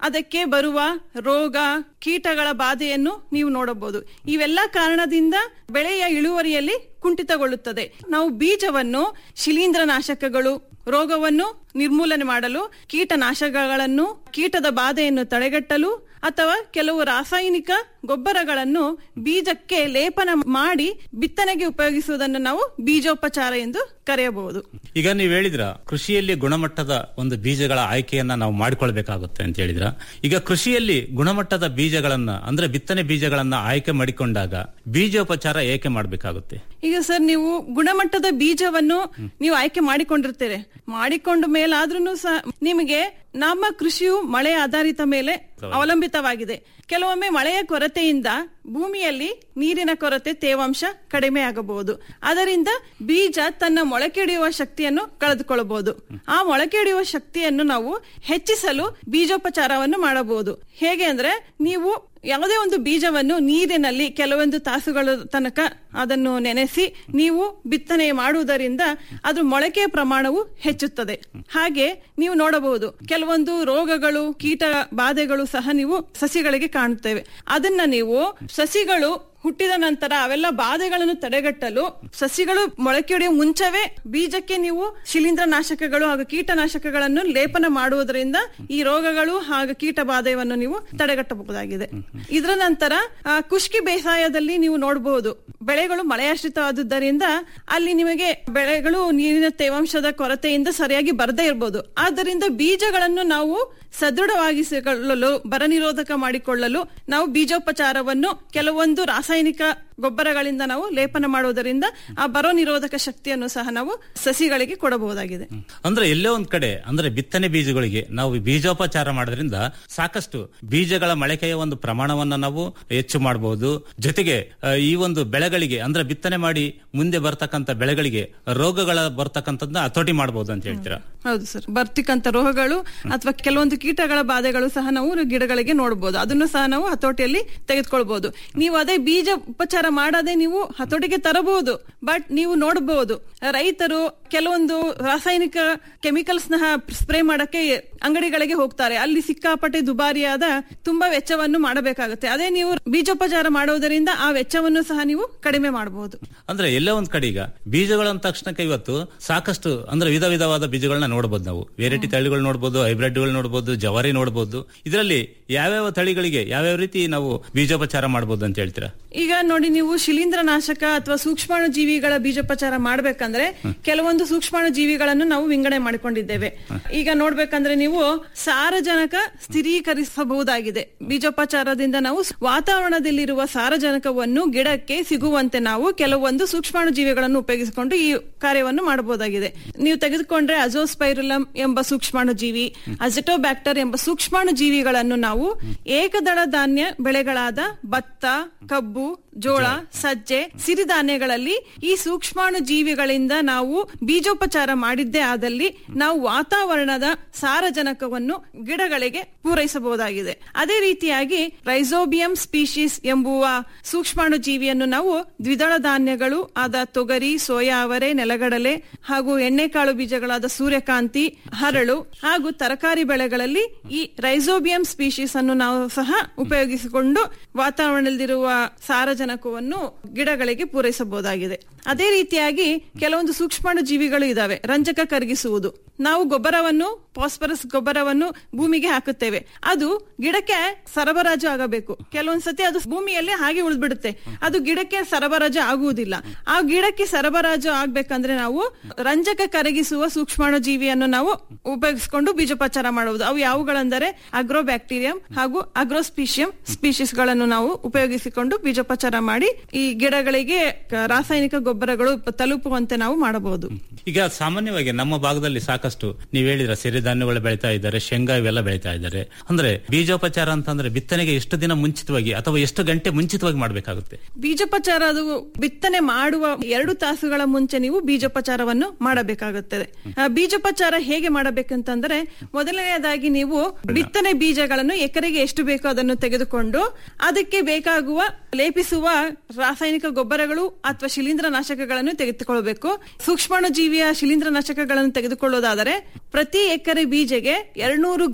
ಅದಕ್ಕೆ ಬರುವ ರೋಗ ಕೀಟಗಳ ಬಾಧೆಯನ್ನು ನೀವು ನೋಡಬಹುದು ಇವೆಲ್ಲ ಕಾರಣದಿಂದ ಬೆಳೆಯ ಇಳುವರಿಯಲ್ಲಿ ಕುಂಠಿತಗೊಳ್ಳುತ್ತದೆ ನಾವು ಬೀಜವನ್ನು ಶಿಲೀಂಧ್ರನಾಶಕಗಳು ರೋಗವನ್ನು ನಿರ್ಮೂಲನೆ ಮಾಡಲು ಕೀಟನಾಶಕಗಳನ್ನು ಕೀಟದ ಬಾಧೆಯನ್ನು ತಡೆಗಟ್ಟಲು ಅಥವಾ ಕೆಲವು ರಾಸಾಯನಿಕ ಗೊಬ್ಬರಗಳನ್ನು ಬೀಜಕ್ಕೆ ಲೇಪನ ಮಾಡಿ ಬಿತ್ತನೆಗೆ ಉಪಯೋಗಿಸುವುದನ್ನು ನಾವು ಬೀಜೋಪಚಾರ ಎಂದು ಕರೆಯಬಹುದು ಈಗ ನೀವು ಹೇಳಿದ್ರ ಕೃಷಿಯಲ್ಲಿ ಗುಣಮಟ್ಟದ ಒಂದು ಬೀಜಗಳ ಆಯ್ಕೆಯನ್ನ ನಾವು ಮಾಡಿಕೊಳ್ಬೇಕಾಗುತ್ತೆ ಅಂತ ಹೇಳಿದ್ರ ಈಗ ಕೃಷಿಯಲ್ಲಿ ಗುಣಮಟ್ಟದ ಬೀಜಗಳನ್ನ ಅಂದ್ರೆ ಬಿತ್ತನೆ ಬೀಜಗಳನ್ನ ಆಯ್ಕೆ ಮಾಡಿಕೊಂಡಾಗ ಬೀಜೋಪಚಾರ ಏಕೆ ಮಾಡಬೇಕಾಗುತ್ತೆ ಈಗ ಸರ್ ನೀವು ಗುಣಮಟ್ಟದ ಬೀಜವನ್ನು ನೀವು ಆಯ್ಕೆ ಮಾಡಿಕೊಂಡಿರ್ತೀರಿ ಮಾಡಿಕೊಂಡ ಮೇಲಾದ್ರೂ ಸಹ ನಿಮಗೆ ನಮ್ಮ ಕೃಷಿಯು ಮಳೆ ಆಧಾರಿತ ಮೇಲೆ ಅವಲಂಬಿತವಾಗಿದೆ ಕೆಲವೊಮ್ಮೆ ಮಳೆಯ ಕೊರತೆಯಿಂದ ಭೂಮಿಯಲ್ಲಿ ನೀರಿನ ಕೊರತೆ ತೇವಾಂಶ ಕಡಿಮೆ ಆಗಬಹುದು ಅದರಿಂದ ಬೀಜ ತನ್ನ ಮೊಳಕೆಡಿಯುವ ಶಕ್ತಿಯನ್ನು ಕಳೆದುಕೊಳ್ಳಬಹುದು ಆ ಮೊಳಕೆಡಿಯುವ ಶಕ್ತಿಯನ್ನು ನಾವು ಹೆಚ್ಚಿಸಲು ಬೀಜೋಪಚಾರವನ್ನು ಮಾಡಬಹುದು ಹೇಗೆ ಅಂದ್ರೆ ನೀವು ಯಾವುದೇ ಒಂದು ಬೀಜವನ್ನು ನೀರಿನಲ್ಲಿ ಕೆಲವೊಂದು ತಾಸುಗಳ ತನಕ ಅದನ್ನು ನೆನೆಸಿ ನೀವು ಬಿತ್ತನೆ ಮಾಡುವುದರಿಂದ ಅದ್ರ ಮೊಳಕೆಯ ಪ್ರಮಾಣವು ಹೆಚ್ಚುತ್ತದೆ ಹಾಗೆ ನೀವು ನೋಡಬಹುದು ಕೆಲವೊಂದು ರೋಗಗಳು ಕೀಟ ಬಾಧೆಗಳು ಸಹ ನೀವು ಸಸಿಗಳಿಗೆ ಕಾಣುತ್ತೇವೆ ಅದನ್ನ ನೀವು ಸಸಿಗಳು ಹುಟ್ಟಿದ ನಂತರ ಅವೆಲ್ಲ ಬಾಧೆಗಳನ್ನು ತಡೆಗಟ್ಟಲು ಸಸಿಗಳು ಮೊಳಕೆಯೊಡೆಯುವ ಮುಂಚವೇ ಬೀಜಕ್ಕೆ ನೀವು ಶಿಲೀಂಧ್ರನಾಶಕಗಳು ಹಾಗೂ ಕೀಟನಾಶಕಗಳನ್ನು ಲೇಪನ ಮಾಡುವುದರಿಂದ ಈ ರೋಗಗಳು ಹಾಗೂ ಕೀಟ ಬಾಧೆಯನ್ನು ನೀವು ತಡೆಗಟ್ಟಬಹುದಾಗಿದೆ ಇದರ ನಂತರ ಆ, ಕುಷ್ಕಿ ಬೇಸಾಯದಲ್ಲಿ ನೀವು ನೋಡಬಹುದು ಬೆಳೆಗಳು ಮಳೆಯಾಶ್ರಿತವಾದುದರಿಂದ ಅಲ್ಲಿ ನಿಮಗೆ ಬೆಳೆಗಳು ನೀರಿನ ತೇವಾಂಶದ ಕೊರತೆಯಿಂದ ಸರಿಯಾಗಿ ಬರದೇ ಇರಬಹುದು ಆದ್ದರಿಂದ ಬೀಜಗಳನ್ನು ನಾವು ಸದೃಢವಾಗಿಸಿಕೊಳ್ಳಲು ಬರ ನಿರೋಧಕ ಮಾಡಿಕೊಳ್ಳಲು ನಾವು ಬೀಜೋಪಚಾರವನ್ನು ಕೆಲವೊಂದು ರಾಸಾಯನಿಕ ಗೊಬ್ಬರಗಳಿಂದ ನಾವು ಲೇಪನ ಮಾಡುವುದರಿಂದ ಆ ಬರೋ ನಿರೋಧಕ ಶಕ್ತಿಯನ್ನು ಸಹ ನಾವು ಸಸಿಗಳಿಗೆ ಕೊಡಬಹುದಾಗಿದೆ ಅಂದ್ರೆ ಎಲ್ಲೇ ಒಂದ್ ಕಡೆ ಅಂದ್ರೆ ಬಿತ್ತನೆ ಬೀಜಗಳಿಗೆ ನಾವು ಬೀಜೋಪಚಾರ ಮಾಡೋದ್ರಿಂದ ಸಾಕಷ್ಟು ಬೀಜಗಳ ಮೊಳಕೆಯ ಒಂದು ಪ್ರಮಾಣವನ್ನ ನಾವು ಹೆಚ್ಚು ಮಾಡಬಹುದು ಜೊತೆಗೆ ಆ, ಈ ಒಂದು ಬೆಳೆಗಳಿಗೆ ಅಂದ್ರೆ ಬಿತ್ತನೆ ಮಾಡಿ ಮುಂದೆ ಬರ್ತಕ್ಕಂತ ಬೆಳೆಗಳಿಗೆ ರೋಗಗಳ ಬರ್ತಕ್ಕಂಥದ್ದನ್ನ ಹತೋಟಿ ಮಾಡಬಹುದು ಅಂತ ಹೇಳ್ತೀರಾ ಹೌದು ಸರ್ ಬರ್ತಕ್ಕಂತ ರೋಗಗಳು ಅಥವಾ ಕೆಲವೊಂದು ಕೀಟಗಳ ಬಾಧೆಗಳು ಸಹ ನಾವು ಗಿಡಗಳಿಗೆ ನೋಡಬಹುದು ಅದನ್ನು ಸಹ ನಾವು ಹತೋಟಿಯಲ್ಲಿ ತೆಗೆದುಕೊಳ್ಬಹುದು ನೀವು ಅದೇ ಬೀಜ ಉಪಚಾರ ಮಾಡದೆ ನೀವು ಹತೋಟಿಗೆ ತರಬಹುದು ಬಟ್ ನೀವು ನೋಡಬಹುದು ರೈತರು ಕೆಲವೊಂದು ರಾಸಾಯನಿಕ ಕೆಮಿಕಲ್ಸ್ ನ ಸ್ಪ್ರೇ ಮಾಡಕ್ಕೆ ಅಂಗಡಿಗಳಿಗೆ ಹೋಗ್ತಾರೆ ಅಲ್ಲಿ ಸಿಕ್ಕಾಪಟ್ಟೆ ದುಬಾರಿಯಾದ ತುಂಬಾ ವೆಚ್ಚವನ್ನು ಮಾಡಬೇಕಾಗುತ್ತೆ ಅದೇ ನೀವು ಬೀಜೋಪಚಾರ ಮಾಡುವುದರಿಂದ ಆ ವೆಚ್ಚವನ್ನು ಸಹ ನೀವು ಕಡಿಮೆ ಮಾಡಬಹುದು ಅಂದ್ರೆ ಎಲ್ಲೇ ಒಂದ್ ಕಡೆ ಈಗ ಬೀಜಗಳ ಅಂದ ತಕ್ಷಣಕ್ಕೆ ಇವತ್ತು ಸಾಕಷ್ಟು ಅಂದ್ರೆ ವಿಧ ವಿಧವಾದ ಬೀಜಗಳನ್ನ ನೋಡಬಹುದು ನಾವು ವೆರೈಟಿ ತಳಿಗಳು ನೋಡಬಹುದು ಹೈಬ್ರಿಡ್ಗಳು ನೋಡಬಹುದು ಜವಾರಿ ನೋಡಬಹುದು ಇದರಲ್ಲಿ ಯಾವ್ಯಾವ ತಳಿಗಳಿಗೆ ಯಾವ್ಯಾವ ರೀತಿ ನಾವು ಬೀಜೋಪಚಾರ ಮಾಡಬಹುದು ಅಂತ ಹೇಳ್ತೀರಾ ಈಗ ನೋಡಿ ನೀವು ಶಿಲೀಂಧ್ರನಾಶಕ ಅಥವಾ ಸೂಕ್ಷ್ಮಾಣು ಜೀವಿಗಳ ಬೀಜೋಪಚಾರ ಮಾಡ್ಬೇಕಂದ್ರೆ ಕೆಲವೊಂದು ಸೂಕ್ಷ್ಮಾಣು ಜೀವಿಗಳನ್ನು ನಾವು ವಿಂಗಡಣೆ ಮಾಡಿಕೊಂಡಿದ್ದೇವೆ ಈಗ ನೋಡ್ಬೇಕಂದ್ರೆ ನೀವು ಸಾರಜನಕ ಸ್ಥಿರೀಕರಿಸಬಹುದಾಗಿದೆ ಬೀಜೋಪಚಾರದಿಂದ ನಾವು ವಾತಾವರಣದಲ್ಲಿರುವ ಸಾರಜನಕವನ್ನು ಗಿಡಕ್ಕೆ ಸಿಗುವಂತೆ ನಾವು ಕೆಲವೊಂದು ಸೂಕ್ಷ್ಮಾಣು ಜೀವಿಗಳನ್ನು ಉಪಯೋಗಿಸಿಕೊಂಡು ಈ ಕಾರ್ಯವನ್ನು ಮಾಡಬಹುದಾಗಿದೆ ನೀವು ತೆಗೆದುಕೊಂಡ್ರೆ ಅಜೋಸ್ಪೈರುಲಮ್ ಎಂಬ ಸೂಕ್ಷ್ಮಾಣು ಜೀವಿ ಅಜೆಟೋಬ್ಯಾಕ್ಟರ್ ಎಂಬ ಸೂಕ್ಷ್ಮಾಣು ಜೀವಿಗಳನ್ನು ನಾವು ಏಕದಳ ಧಾನ್ಯ ಬೆಳೆಗಳಾದ ಭತ್ತ ಕಬ್ಬು ಜೋಳ ಸಜ್ಜೆ ಸಿರಿಧಾನ್ಯಗಳಲ್ಲಿ ಈ ಸೂಕ್ಷ್ಮಾಣು ಜೀವಿಗಳಿಂದ ನಾವು ಬೀಜೋಪಚಾರ ಮಾಡಿದ್ದೇ ಆದಲ್ಲಿ ನಾವು ವಾತಾವರಣದ ಸಾರಜನಕವನ್ನು ಗಿಡಗಳಿಗೆ ಪೂರೈಸಬಹುದಾಗಿದೆ ಅದೇ ರೀತಿಯಾಗಿ ರೈಸೋಬಿಯಂ ಸ್ಪೀಶೀಸ್ ಎಂಬುವ ಸೂಕ್ಷ್ಮಾಣು ಜೀವಿಯನ್ನು ನಾವು ದ್ವಿದಳ ಧಾನ್ಯಗಳು ಆದ ತೊಗರಿ ಸೋಯಾ ಅವರೆ ನೆಲಗಡಲೆ ಹಾಗೂ ಎಣ್ಣೆಕಾಳು ಬೀಜಗಳಾದ ಸೂರ್ಯಕಾಂತಿ ಹರಳು ಹಾಗೂ ತರಕಾರಿ ಬೆಳೆಗಳಲ್ಲಿ ಈ ರೈಸೋಬಿಯಂ ಸ್ಪೀಶೀಸ್ ಅನ್ನು ನಾವು ಸಹ ಉಪಯೋಗಿಸಿಕೊಂಡು ವಾತಾವರಣದಲ್ಲಿರುವ ಸಾರಜನಕವನ್ನು ಗಿಡಗಳಿಗೆ ಪೂರೈಸಬಹುದಾಗಿದೆ ಅದೇ ರೀತಿಯಾಗಿ ಕೆಲವೊಂದು ಸೂಕ್ಷ್ಮಾಣು ಜೀವಿಗಳು ಇದಾವೆ ರಂಜಕ ಕರಗಿಸುವುದು ನಾವು ಗೊಬ್ಬರವನ್ನು ಫಾಸ್ಫರಸ್ ಗೊಬ್ಬರವನ್ನು ಭೂಮಿಗೆ ಹಾಕುತ್ತೇವೆ ಅದು ಗಿಡಕ್ಕೆ ಸರಬರಾಜು ಆಗಬೇಕು ಕೆಲವೊಂದ್ಸತಿ ಅದು ಭೂಮಿಯಲ್ಲಿ ಹಾಗೆ ಉಳಿದ್ಬಿಡುತ್ತೆ ಅದು ಗಿಡಕ್ಕೆ ಸರಬರಾಜು ಆಗುವುದಿಲ್ಲ ಆ ಗಿಡಕ್ಕೆ ಸರಬರಾಜು ಆಗ್ಬೇಕಂದ್ರೆ ನಾವು ರಂಜಕ ಕರಗಿಸುವ ಸೂಕ್ಷ್ಮಾಣು ಜೀವಿಯನ್ನು ನಾವು ಉಪಯೋಗಿಸಿಕೊಂಡು ಬೀಜೋಪಚಾರ ಮಾಡುವುದು ಅವು ಯಾವುಗಳೆಂದರೆ ಅಗ್ರೋಬ್ಯಾಕ್ಟೀರಿಯಂ ಹಾಗೂ ಅಗ್ರೋಸ್ಪೀಶಿಯಂ ಸ್ಪೀಶೀಸ್ ಗಳನ್ನು ನಾವು ಉಪಯೋಗಿಸಿಕೊಂಡು ಬೀಜೋಪಚಾರ ಮಾಡಿ ಈ ಗಿಡಗಳಿಗೆ ಕ- ರಾಸಾಯನಿಕ ಗೊಬ್ಬರಗಳು ತಲುಪುವಂತೆ ನಾವು ಮಾಡಬಹುದು ಈಗ ಸಾಮಾನ್ಯವಾಗಿ ನಮ್ಮ ಭಾಗದಲ್ಲಿ ಸಾಕಷ್ಟು ನೀವ್ ಹೇಳಿದ್ರ ಸಿರಿಧಾನ್ಯಗಳು ಬೆಳೀತಾ ಇದ್ದಾರೆ ಶೇಂಗಾ ಇವೆಲ್ಲ ಬೆಳೀತಾ ಇದ್ದಾರೆ ಅಂದ್ರೆ ಬೀಜೋಪಚಾರ ಅಂತಂದ್ರೆ ಬಿತ್ತನೆಗೆ ಎಷ್ಟು ದಿನ ಮುಂಚಿತವಾಗಿ ಅಥವಾ ಎಷ್ಟು ಗಂಟೆ ಮುಂಚಿತವಾಗಿ ಮಾಡಬೇಕಾಗುತ್ತೆ ಬೀಜೋಪಚಾರ ಅದು ಬಿತ್ತನೆ ಮಾಡುವ ಎರಡು ತಾಸುಗಳ ಮುಂಚೆ ನೀವು ಬೀಜೋಪಚಾರವನ್ನು ಮಾಡಬೇಕಾಗುತ್ತದೆ ಆ, ಬೀಜೋಪಚಾರ ಹೇಗೆ ಮಾಡಬೇಕಂತಂದ್ರೆ ಮೊದಲನೆಯದಾಗಿ ನೀವು ಬಿತ್ತನೆ ಬೀಜಗಳನ್ನು ಎಕರೆಗೆ ಎಷ್ಟು ಬೇಕೋ ಅದನ್ನು ತೆಗೆದುಕೊಂಡು ಅದಕ್ಕೆ ಬೇಕಾಗುವ ಲೇಪಿಸುವ ರಾಸಾಯನಿಕ ಗೊಬ್ಬರಗಳು ಅಥವಾ ಶಿಲೀಂಧ್ರನಾಶಕಗಳನ್ನು ತೆಗೆದುಕೊಳ್ಳಬೇಕು ಸೂಕ್ಷ್ಮಾಣು ಜೀವಿಯ ಶಿಲೀಂಧ್ರನಾಶಕಗಳನ್ನು ತೆಗೆದುಕೊಳ್ಳೋದಾದರೆ ಪ್ರತಿ ಎಕರೆ ಬೀಜಗೆ ಎರಡ್ನೂರು ಗ್ರಾಂ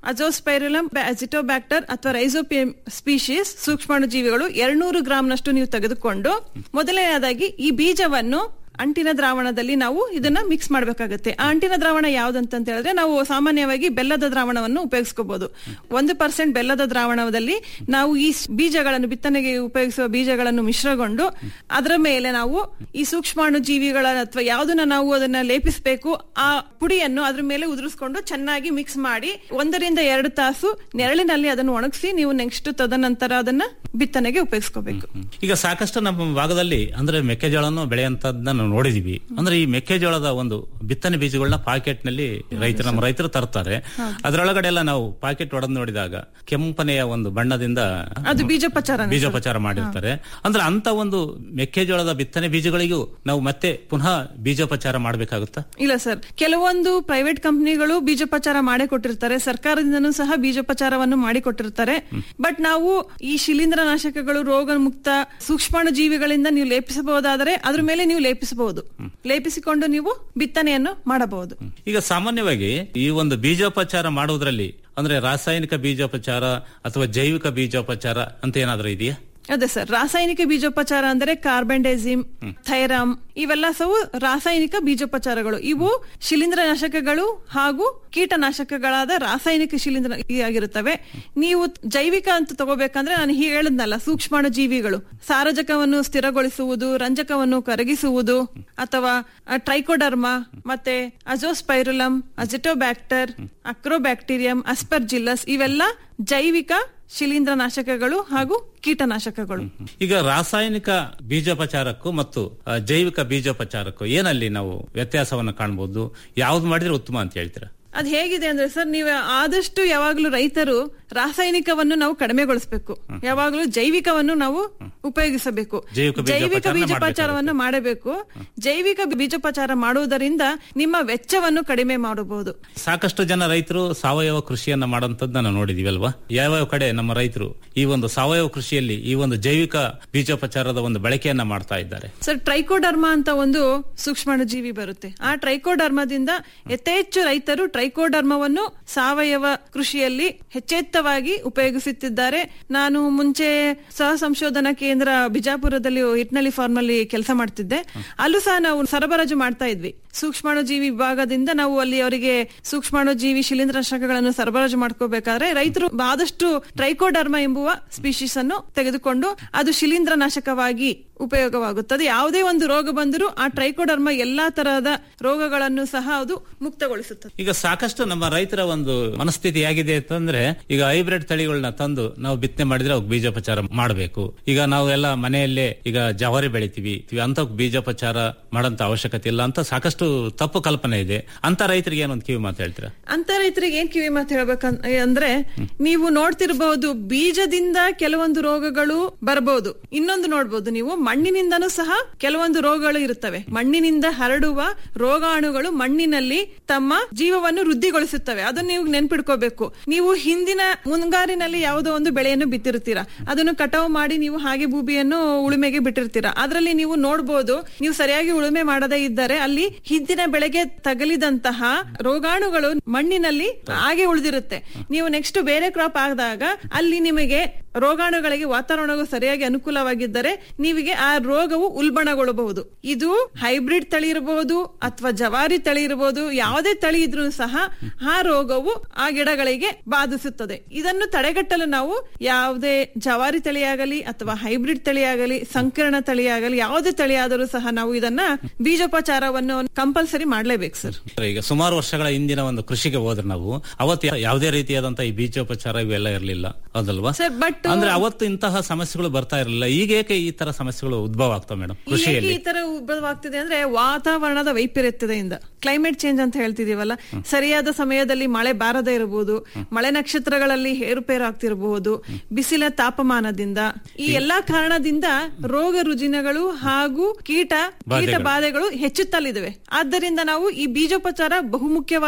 ಅಜೋಸ್ಪೈರುಲಮ್ ಅಜಿಟೋಬ್ಯಾಕ್ಟರ್ ಅಥವಾ ರೈಸೋಪಿಯಂ ಸ್ಪೀಶೀಸ್ ಸೂಕ್ಷ್ಮಾಣು ಜೀವಿಗಳು ಎರಡ್ನೂರು ಗ್ರಾಂನಷ್ಟು ನೀವು ತೆಗೆದುಕೊಂಡು ಮೊದಲನೆಯದಾಗಿ ಈ ಬೀಜವನ್ನು ಅಂಟಿನ ದ್ರಾವಣದಲ್ಲಿ ನಾವು ಇದನ್ನ ಮಿಕ್ಸ್ ಮಾಡಬೇಕಾಗುತ್ತೆ ಆ ಅಂಟಿನ ದ್ರಾವಣ ಯಾವ್ದಂತ ಹೇಳಿದ್ರೆ ನಾವು ಸಾಮಾನ್ಯವಾಗಿ ಬೆಲ್ಲದ ದ್ರಾವಣವನ್ನು ಉಪಯೋಗಿಸ್ಕೋಬಹುದು ಒಂದು ಪರ್ಸೆಂಟ್ ಬೆಲ್ಲದ ದ್ರಾವಣದಲ್ಲಿ ನಾವು ಈ ಸ್- ಬೀಜಗಳನ್ನು ಬಿತ್ತನೆಗೆ ಉಪಯೋಗಿಸುವ ಬೀಜಗಳನ್ನು ಮಿಶ್ರಗೊಂಡು ಅದರ ಮೇಲೆ ನಾವು ಈ ಸೂಕ್ಷ್ಮಾಣು ಜೀವಿಗಳ ಅಥವಾ ಯಾವ್ದನ್ನ ನಾವು ಅದನ್ನ ಲೇಪಿಸಬೇಕು ಆ ಪುಡಿಯನ್ನು ಅದ್ರ ಮೇಲೆ ಉದುರಿಸ್ಕೊಂಡು ಚೆನ್ನಾಗಿ ಮಿಕ್ಸ್ ಮಾಡಿ ಒಂದರಿಂದ ಎರಡು ತಾಸು ನೆರಳಿನಲ್ಲಿ ಅದನ್ನು ಒಣಗಿಸಿ ನೀವು ನೆಕ್ಸ್ಟ್ ತದನಂತರ ಅದನ್ನ ಬಿತ್ತನೆಗೆ ಉಪಯೋಗಿಸ್ಕೋಬೇಕು ಈಗ ಸಾಕಷ್ಟು ನಮ್ಮ ಭಾಗದಲ್ಲಿ ಅಂದ್ರೆ ಮೆಕ್ಕೆಜೋಳವನ್ನು ಬೆಳೆಯಂತದ್ದನ್ನ ನಾವು ನೋಡಿದೀವಿ ಅಂದ್ರೆ ಈ ಮೆಕ್ಕೆಜೋಳದ ಒಂದು ಬಿತ್ತನೆ ಬೀಜಗಳನ್ನ ಪಾಕೆಟ್ ನಲ್ಲಿ ರೈತರು ನಮ್ಮ ರೈತರು ತರ್ತಾರೆ ಅದರೊಳಗಡೆ ಎಲ್ಲ ನಾವು ಪಾಕೆಟ್ ಒಡೆದು ನೋಡಿದಾಗ ಕೆಂಪನೆಯ ಒಂದು ಬಣ್ಣದಿಂದ ಅದು ಬೀಜೋಪಚಾರ ಬೀಜೋಪಚಾರ ಮಾಡಿರ್ತಾರೆ ಅಂದ್ರೆ ಅಂತ ಒಂದು ಮೆಕ್ಕೆಜೋಳದ ಬಿತ್ತನೆ ಬೀಜಗಳಿಗೂ ನಾವು ಮತ್ತೆ ಪುನಃ ಬೀಜೋಪಚಾರ ಮಾಡಬೇಕಾಗುತ್ತಾ ಇಲ್ಲ ಸರ್ ಕೆಲವೊಂದು ಪ್ರೈವೇಟ್ ಕಂಪನಿಗಳು ಬೀಜೋಪಚಾರ ಮಾಡೇ ಕೊಟ್ಟಿರ್ತಾರೆ ಸರ್ಕಾರದಿಂದನೂ ಸಹ ಬೀಜೋಪಚಾರವನ್ನು ಮಾಡಿಕೊಟ್ಟಿರ್ತಾರೆ ಬಟ್ ನಾವು ಈ ಶಿಲೀಂಧ್ರನಾಶಕಗಳು ರೋಗ ಮುಕ್ತ ಸೂಕ್ಷ್ಮಾಣು ಜೀವಿಗಳಿಂದ ನೀವು ಲೇಪಿಸಬಹುದಾದರೆ ಅದ್ರ ಮೇಲೆ ನೀವು ಲೇಪಿಸಬಹುದು ಲೇಪಿಸಿಕೊಂಡು ನೀವು ಬಿತ್ತನೆಯನ್ನು ಮಾಡಬಹುದು ಈಗ ಸಾಮಾನ್ಯವಾಗಿ ಈ ಒಂದು ಬೀಜೋಪಚಾರ ಮಾಡುವುದರಲ್ಲಿ ಅಂದ್ರೆ ರಾಸಾಯನಿಕ ಬೀಜೋಪಚಾರ ಅಥವಾ ಜೈವಿಕ ಬೀಜೋಪಚಾರ ಅಂತ ಏನಾದ್ರೂ ಇದೆಯಾ ಅದೇ ಸರ್ ರಾಸಾಯನಿಕ ಬೀಜೋಪಚಾರ ಅಂದರೆ ಕಾರ್ಬೆಂಡೈಸಿಮ್ ಥೈರಾಮ್ ಇವೆಲ್ಲ ಸವು ರಾಸಾಯನಿಕ ಬೀಜೋಪಚಾರಗಳು ಇವು ಶಿಲೀಂಧ್ರನಾಶಕಗಳು ಹಾಗೂ ಕೀಟನಾಶಕಗಳಾದ ರಾಸಾಯನಿಕ ಶಿಲೀಂಧ್ರ ಆಗಿರುತ್ತವೆ ನೀವು ಜೈವಿಕ ಅಂತ ತಗೋಬೇಕಂದ್ರೆ ನಾನು ಹೀಗೆ ಹೇಳಿದ್ನಲ್ಲ ಸೂಕ್ಷ್ಮಾಣು ಜೀವಿಗಳು ಸಾರಜಕವನ್ನು ಸ್ಥಿರಗೊಳಿಸುವುದು ರಂಜಕವನ್ನು ಕರಗಿಸುವುದು ಅಥವಾ ಟ್ರೈಕೋಡರ್ಮಾ ಮತ್ತೆ ಅಜೋಸ್ಪೈರುಲಮ್ ಅಜಿಟೋಬ್ಯಾಕ್ಟರ್ ಅಕ್ರೋಬ್ಯಾಕ್ಟೀರಿಯಂ ಅಸ್ಪರ್ಜಿಲ್ಲಸ್ ಇವೆಲ್ಲ ಜೈವಿಕ ಶಿಲೀಂಧ್ರನಾಶಕಗಳು ಹಾಗೂ ಕೀಟನಾಶಕಗಳು ಈಗ ರಾಸಾಯನಿಕ ಬೀಜೋಪಚಾರಕ್ಕೂ ಮತ್ತು ಆ, ಜೈವಿಕ ಬೀಜೋಪಚಾರಕ್ಕೂ ಏನಲ್ಲಿ ನಾವು ವ್ಯತ್ಯಾಸವನ್ನು ಕಾಣಬಹುದು ಯಾವ್ದು ಮಾಡಿದ್ರೆ ಉತ್ತಮ ಅಂತ ಹೇಳ್ತೀರಾ ಅದ್ ಹೇಗಿದೆ ಅಂದ್ರೆ ಸರ್ ನೀವು ಆದಷ್ಟು ಯಾವಾಗ್ಲೂ ರೈತರು ರಾಸಾಯನಿಕವನ್ನು ನಾವು ಕಡಿಮೆಗೊಳಿಸಬೇಕು ಯಾವಾಗ್ಲೂ ಜೈವಿಕವನ್ನು ನಾವು ಉಪಯೋಗಿಸಬೇಕು ಜೈವಿಕ ಜೈವಿಕ ಬೀಜೋಪಚಾರನ ಬೀಜೋಪಚಾರವನ್ನು ಮಾಡಬೇಕು ಜೈವಿಕ ಬೀಜೋಪಚಾರ ಮಾಡುವುದರಿಂದ ನಿಮ್ಮ ವೆಚ್ಚವನ್ನು ಕಡಿಮೆ ಮಾಡಬಹುದು ಸಾಕಷ್ಟು ಜನ ರೈತರು ಸಾವಯವ ಕೃಷಿಯನ್ನ ಮಾಡೋಂಥದ್ದು ನಾವು ನೋಡಿದೀವಿ ಅಲ್ವಾ ಯಾವ್ಯಾವ ಕಡೆ ನಮ್ಮ ರೈತರು ಈ ಒಂದು ಸಾವಯವ ಕೃಷಿಯಲ್ಲಿ ಈ ಒಂದು ಜೈವಿಕ ಬೀಜೋಪಚಾರದ ಒಂದು ಬಳಕೆಯನ್ನ ಮಾಡ್ತಾ ಇದ್ದಾರೆ ಸರ್ ಟ್ರೈಕೋಡರ್ಮಾ ಅಂತ ಒಂದು ಸೂಕ್ಷ್ಮಾಣು ಜೀವಿ ಬರುತ್ತೆ ಆ ಟ್ರೈಕೋಡರ್ಮಾದಿಂದ ಯಥೇಚ್ಛು ರೈತರು ಟ್ರೈಕೋಡರ್ಮವನ್ನು ಸಾವಯವ ಕೃಷಿಯಲ್ಲಿ ಹೆಚ್ಚೆತ್ತವಾಗಿ ಉಪಯೋಗಿಸುತ್ತಿದ್ದಾರೆ ನಾನು ಮುಂಚೆ ಸಹ ಸಂಶೋಧನಾ ಕೇಂದ್ರ ಬಿಜಾಪುರದಲ್ಲಿ ಹಿಟ್ನಳ್ಳಿ ಫಾರ್ಮ್ ಅಲ್ಲಿ ಕೆಲಸ ಮಾಡ್ತಿದ್ದೆ ಅಲ್ಲೂ ಸಹ ನಾವು ಸರಬರಾಜು ಮಾಡ್ತಾ ಇದ್ವಿ ಸೂಕ್ಷ್ಮಾಣು ಜೀವಿ ವಿಭಾಗದಿಂದ ನಾವು ಅಲ್ಲಿ ಅವರಿಗೆ ಸೂಕ್ಷ್ಮಾಣು ಜೀವಿ ಶಿಲೀಂಧ್ರನಾಶಕಗಳನ್ನು ಸರಬರಾಜು ಮಾಡ್ಕೋಬೇಕಾದ್ರೆ ರೈತರು ಆದಷ್ಟು ಟ್ರೈಕೋಡರ್ಮಾ ಎಂಬುವ ಸ್ಪೀಶೀಸ್ ಅನ್ನು ತೆಗೆದುಕೊಂಡು ಅದು ಶಿಲೀಂಧ್ರನಾಶಕವಾಗಿ ಉಪಯೋಗವಾಗುತ್ತದೆ ಯಾವುದೇ ಒಂದು ರೋಗ ಬಂದರೂ ಆ ಟ್ರೈಕೋಡರ್ಮಾ ಎಲ್ಲಾ ತರಹದ ರೋಗಗಳನ್ನು ಸಹ ಅದು ಮುಕ್ತಗೊಳಿಸುತ್ತದೆ ಈಗ ಸಾಕಷ್ಟು ನಮ್ಮ ರೈತರ ಒಂದು ಮನಸ್ಥಿತಿ ಹೇಗಿದೆ ಅಂತಂದ್ರೆ ಈಗ ಹೈಬ್ರಿಡ್ ತಳಿಗಳನ್ನ ತಂದು ನಾವು ಬಿತ್ತನೆ ಮಾಡಿದ್ರೆ ಅವ್ಕೆ ಬೀಜೋಪಚಾರ ಮಾಡಬೇಕು ಈಗ ನಾವು ಎಲ್ಲ ಮನೆಯಲ್ಲೇ ಈಗ ಜವಾರಿ ಬೆಳಿತೀವಿ ಅಂತ ಬೀಜೋಪಚಾರ ಮಾಡೋಂತ ಅವಶ್ಯಕತೆ ಇಲ್ಲ ಅಂತ ಸಾಕಷ್ಟು ತಪ್ಪು ಕಲ್ಪನೆ ಇದೆ ಅಂತ ರೈತರಿಗೆ ಏನೊಂದು ಕಿವಿ ಮಾತು ಹೇಳ್ತೀರಾ ಅಂತ ರೈತರಿಗೆ ಏನ್ ಕಿವಿ ಮಾತು ಹೇಳ್ಬೇಕಂತ ಅಂದ್ರೆ ನೀವು ನೋಡ್ತಿರ್ಬಹುದು ಬೀಜದಿಂದ ಕೆಲವೊಂದು ರೋಗಗಳು ಬರಬಹುದು ಇನ್ನೊಂದು ನೋಡ್ಬೋದು ನೀವು ಮಣ್ಣಿನಿಂದನೂ ಸಹ ಕೆಲವೊಂದು ರೋಗಗಳು ಇರುತ್ತವೆ ಮಣ್ಣಿನಿಂದ ಹರಡುವ ರೋಗಾಣುಗಳು ಮಣ್ಣಿನಲ್ಲಿ ತಮ್ಮ ಜೀವವನ್ನು ವೃದ್ಧಿಗೊಳಿಸುತ್ತವೆ ಅದನ್ನು ನೀವು ನೆನ್ಪಿಡ್ಕೋಬೇಕು ನೀವು ಹಿಂದಿನ ಮುಂಗಾರಿನಲ್ಲಿ ಯಾವುದೋ ಒಂದು ಬೆಳೆಯನ್ನು ಬಿತ್ತಿರ್ತೀರಾ ಅದನ್ನು ಕಟಾವು ಮಾಡಿ ನೀವು ಹಾಗೆ ಭೂಮಿಯನ್ನು ಉಳುಮೆಗೆ ಬಿಟ್ಟಿರ್ತೀರಾ ಅದರಲ್ಲಿ ನೀವು ನೋಡ್ಬೋದು ನೀವು ಸರಿಯಾಗಿ ಉಳುಮೆ ಮಾಡದೇ ಇದ್ದರೆ ಅಲ್ಲಿ ಹಿಂದಿನ ಬೆಳೆಗೆ ತಗಲಿದಂತಹ ರೋಗಾಣುಗಳು ಮಣ್ಣಿನಲ್ಲಿ ಹಾಗೆ ಉಳಿದಿರುತ್ತೆ ನೀವು ನೆಕ್ಸ್ಟ್ ಬೇರೆ ಕ್ರಾಪ್ ಆದಾಗ ಅಲ್ಲಿ ನಿಮಗೆ ರೋಗಾಣುಗಳಿಗೆ ವಾತಾವರಣವು ಸರಿಯಾಗಿ ಅನುಕೂಲವಾಗಿದ್ದರೆ ನೀವಿಗೆ ಆ ರೋಗವು ಉಲ್ಬಣಗೊಳ್ಳಬಹುದು ಇದು ಹೈಬ್ರಿಡ್ ತಳಿ ಇರಬಹುದು ಅಥವಾ ಜವಾರಿ ತಳಿ ಇರಬಹುದು ಯಾವುದೇ ತಳಿ ಇದ್ರೂ ಸಹ ಆ ರೋಗವು ಆ ಗಿಡಗಳಿಗೆ ಬಾಧಿಸುತ್ತದೆ ಇದನ್ನು ತಡೆಗಟ್ಟಲು ನಾವು ಯಾವುದೇ ಜವಾರಿ ತಳಿಯಾಗಲಿ ಅಥವಾ ಹೈಬ್ರಿಡ್ ತಳಿಯಾಗಲಿ ಸಂಕೀರ್ಣ ತಳಿಯಾಗಲಿ ಯಾವುದೇ ತಳಿಯಾದರೂ ಸಹ ನಾವು ಇದನ್ನ ಬೀಜೋಪಚಾರವನ್ನು ಕಂಪಲ್ಸರಿ ಮಾಡ್ಲೇಬೇಕು ಸರ್ ಈಗ ಸುಮಾರು ವರ್ಷಗಳ ಹಿಂದಿನ ಒಂದು ಕೃಷಿಗೆ ಹೋದ್ರೆ ನಾವು ಅವತ್ತು ಯಾ- ಯಾವುದೇ ರೀತಿಯಾದಂತ ಈ ಬೀಜೋಪಚಾರ ಇವೆಲ್ಲ ಇರಲಿಲ್ಲ ಹೌದಲ್ವಾ ಸರ್ ಬಟ್ ಅಂದ್ರೆ ಅವತ್ತು ಇಂತಹ ಸಮಸ್ಯೆಗಳು ಬರ್ತಾ ಇರಲಿಲ್ಲ ಈಗ ಏಕೆ ಈ ತರ ಸಮಸ್ಯೆಗಳು ಉದ್ಭವ ಆಗ್ತವೆ ಮೇಡಮ್ ಏಕೆ ಕೃಷಿಯಲ್ಲಿ ಈ ತರ ಉದ್ಭವವಾಗ್ತಿದೆ ಅಂದ್ರೆ ವಾತಾವರಣದ ವೈಪರೀತ್ಯತೆಯಿಂದ ಕ್ಲೈಮೇಟ್ ಚೇಂಜ್ ಅಂತ ಹೇಳ್ತಿದೀವಲ್ಲ ಸರಿಯಾದ ಸಮಯದಲ್ಲಿ ಮಳೆ ಬಾರದೇ ಇರಬಹುದು ಮಳೆ ನಕ್ಷತ್ರಗಳಲ್ಲಿ ಏರುಪೇರು ಆಗ್ತಿರಬಹುದು ಬಿಸಿಲ ತಾಪಮಾನದಿಂದ ಈ ಎಲ್ಲಾ ಕಾರಣದಿಂದ ರೋಗ ರುಜಿನಗಳು ಹಾಗೂ ಕೀಟ ಕೀಟ ಬಾಧೆಗಳು ಹೆಚ್ಚುತ್ತಲಿವೆ ಆದ್ದರಿಂದ ನಾವು ಈ ಬೀಜೋಪಚಾರ ಬಹುಮುಖ್ಯವಾದ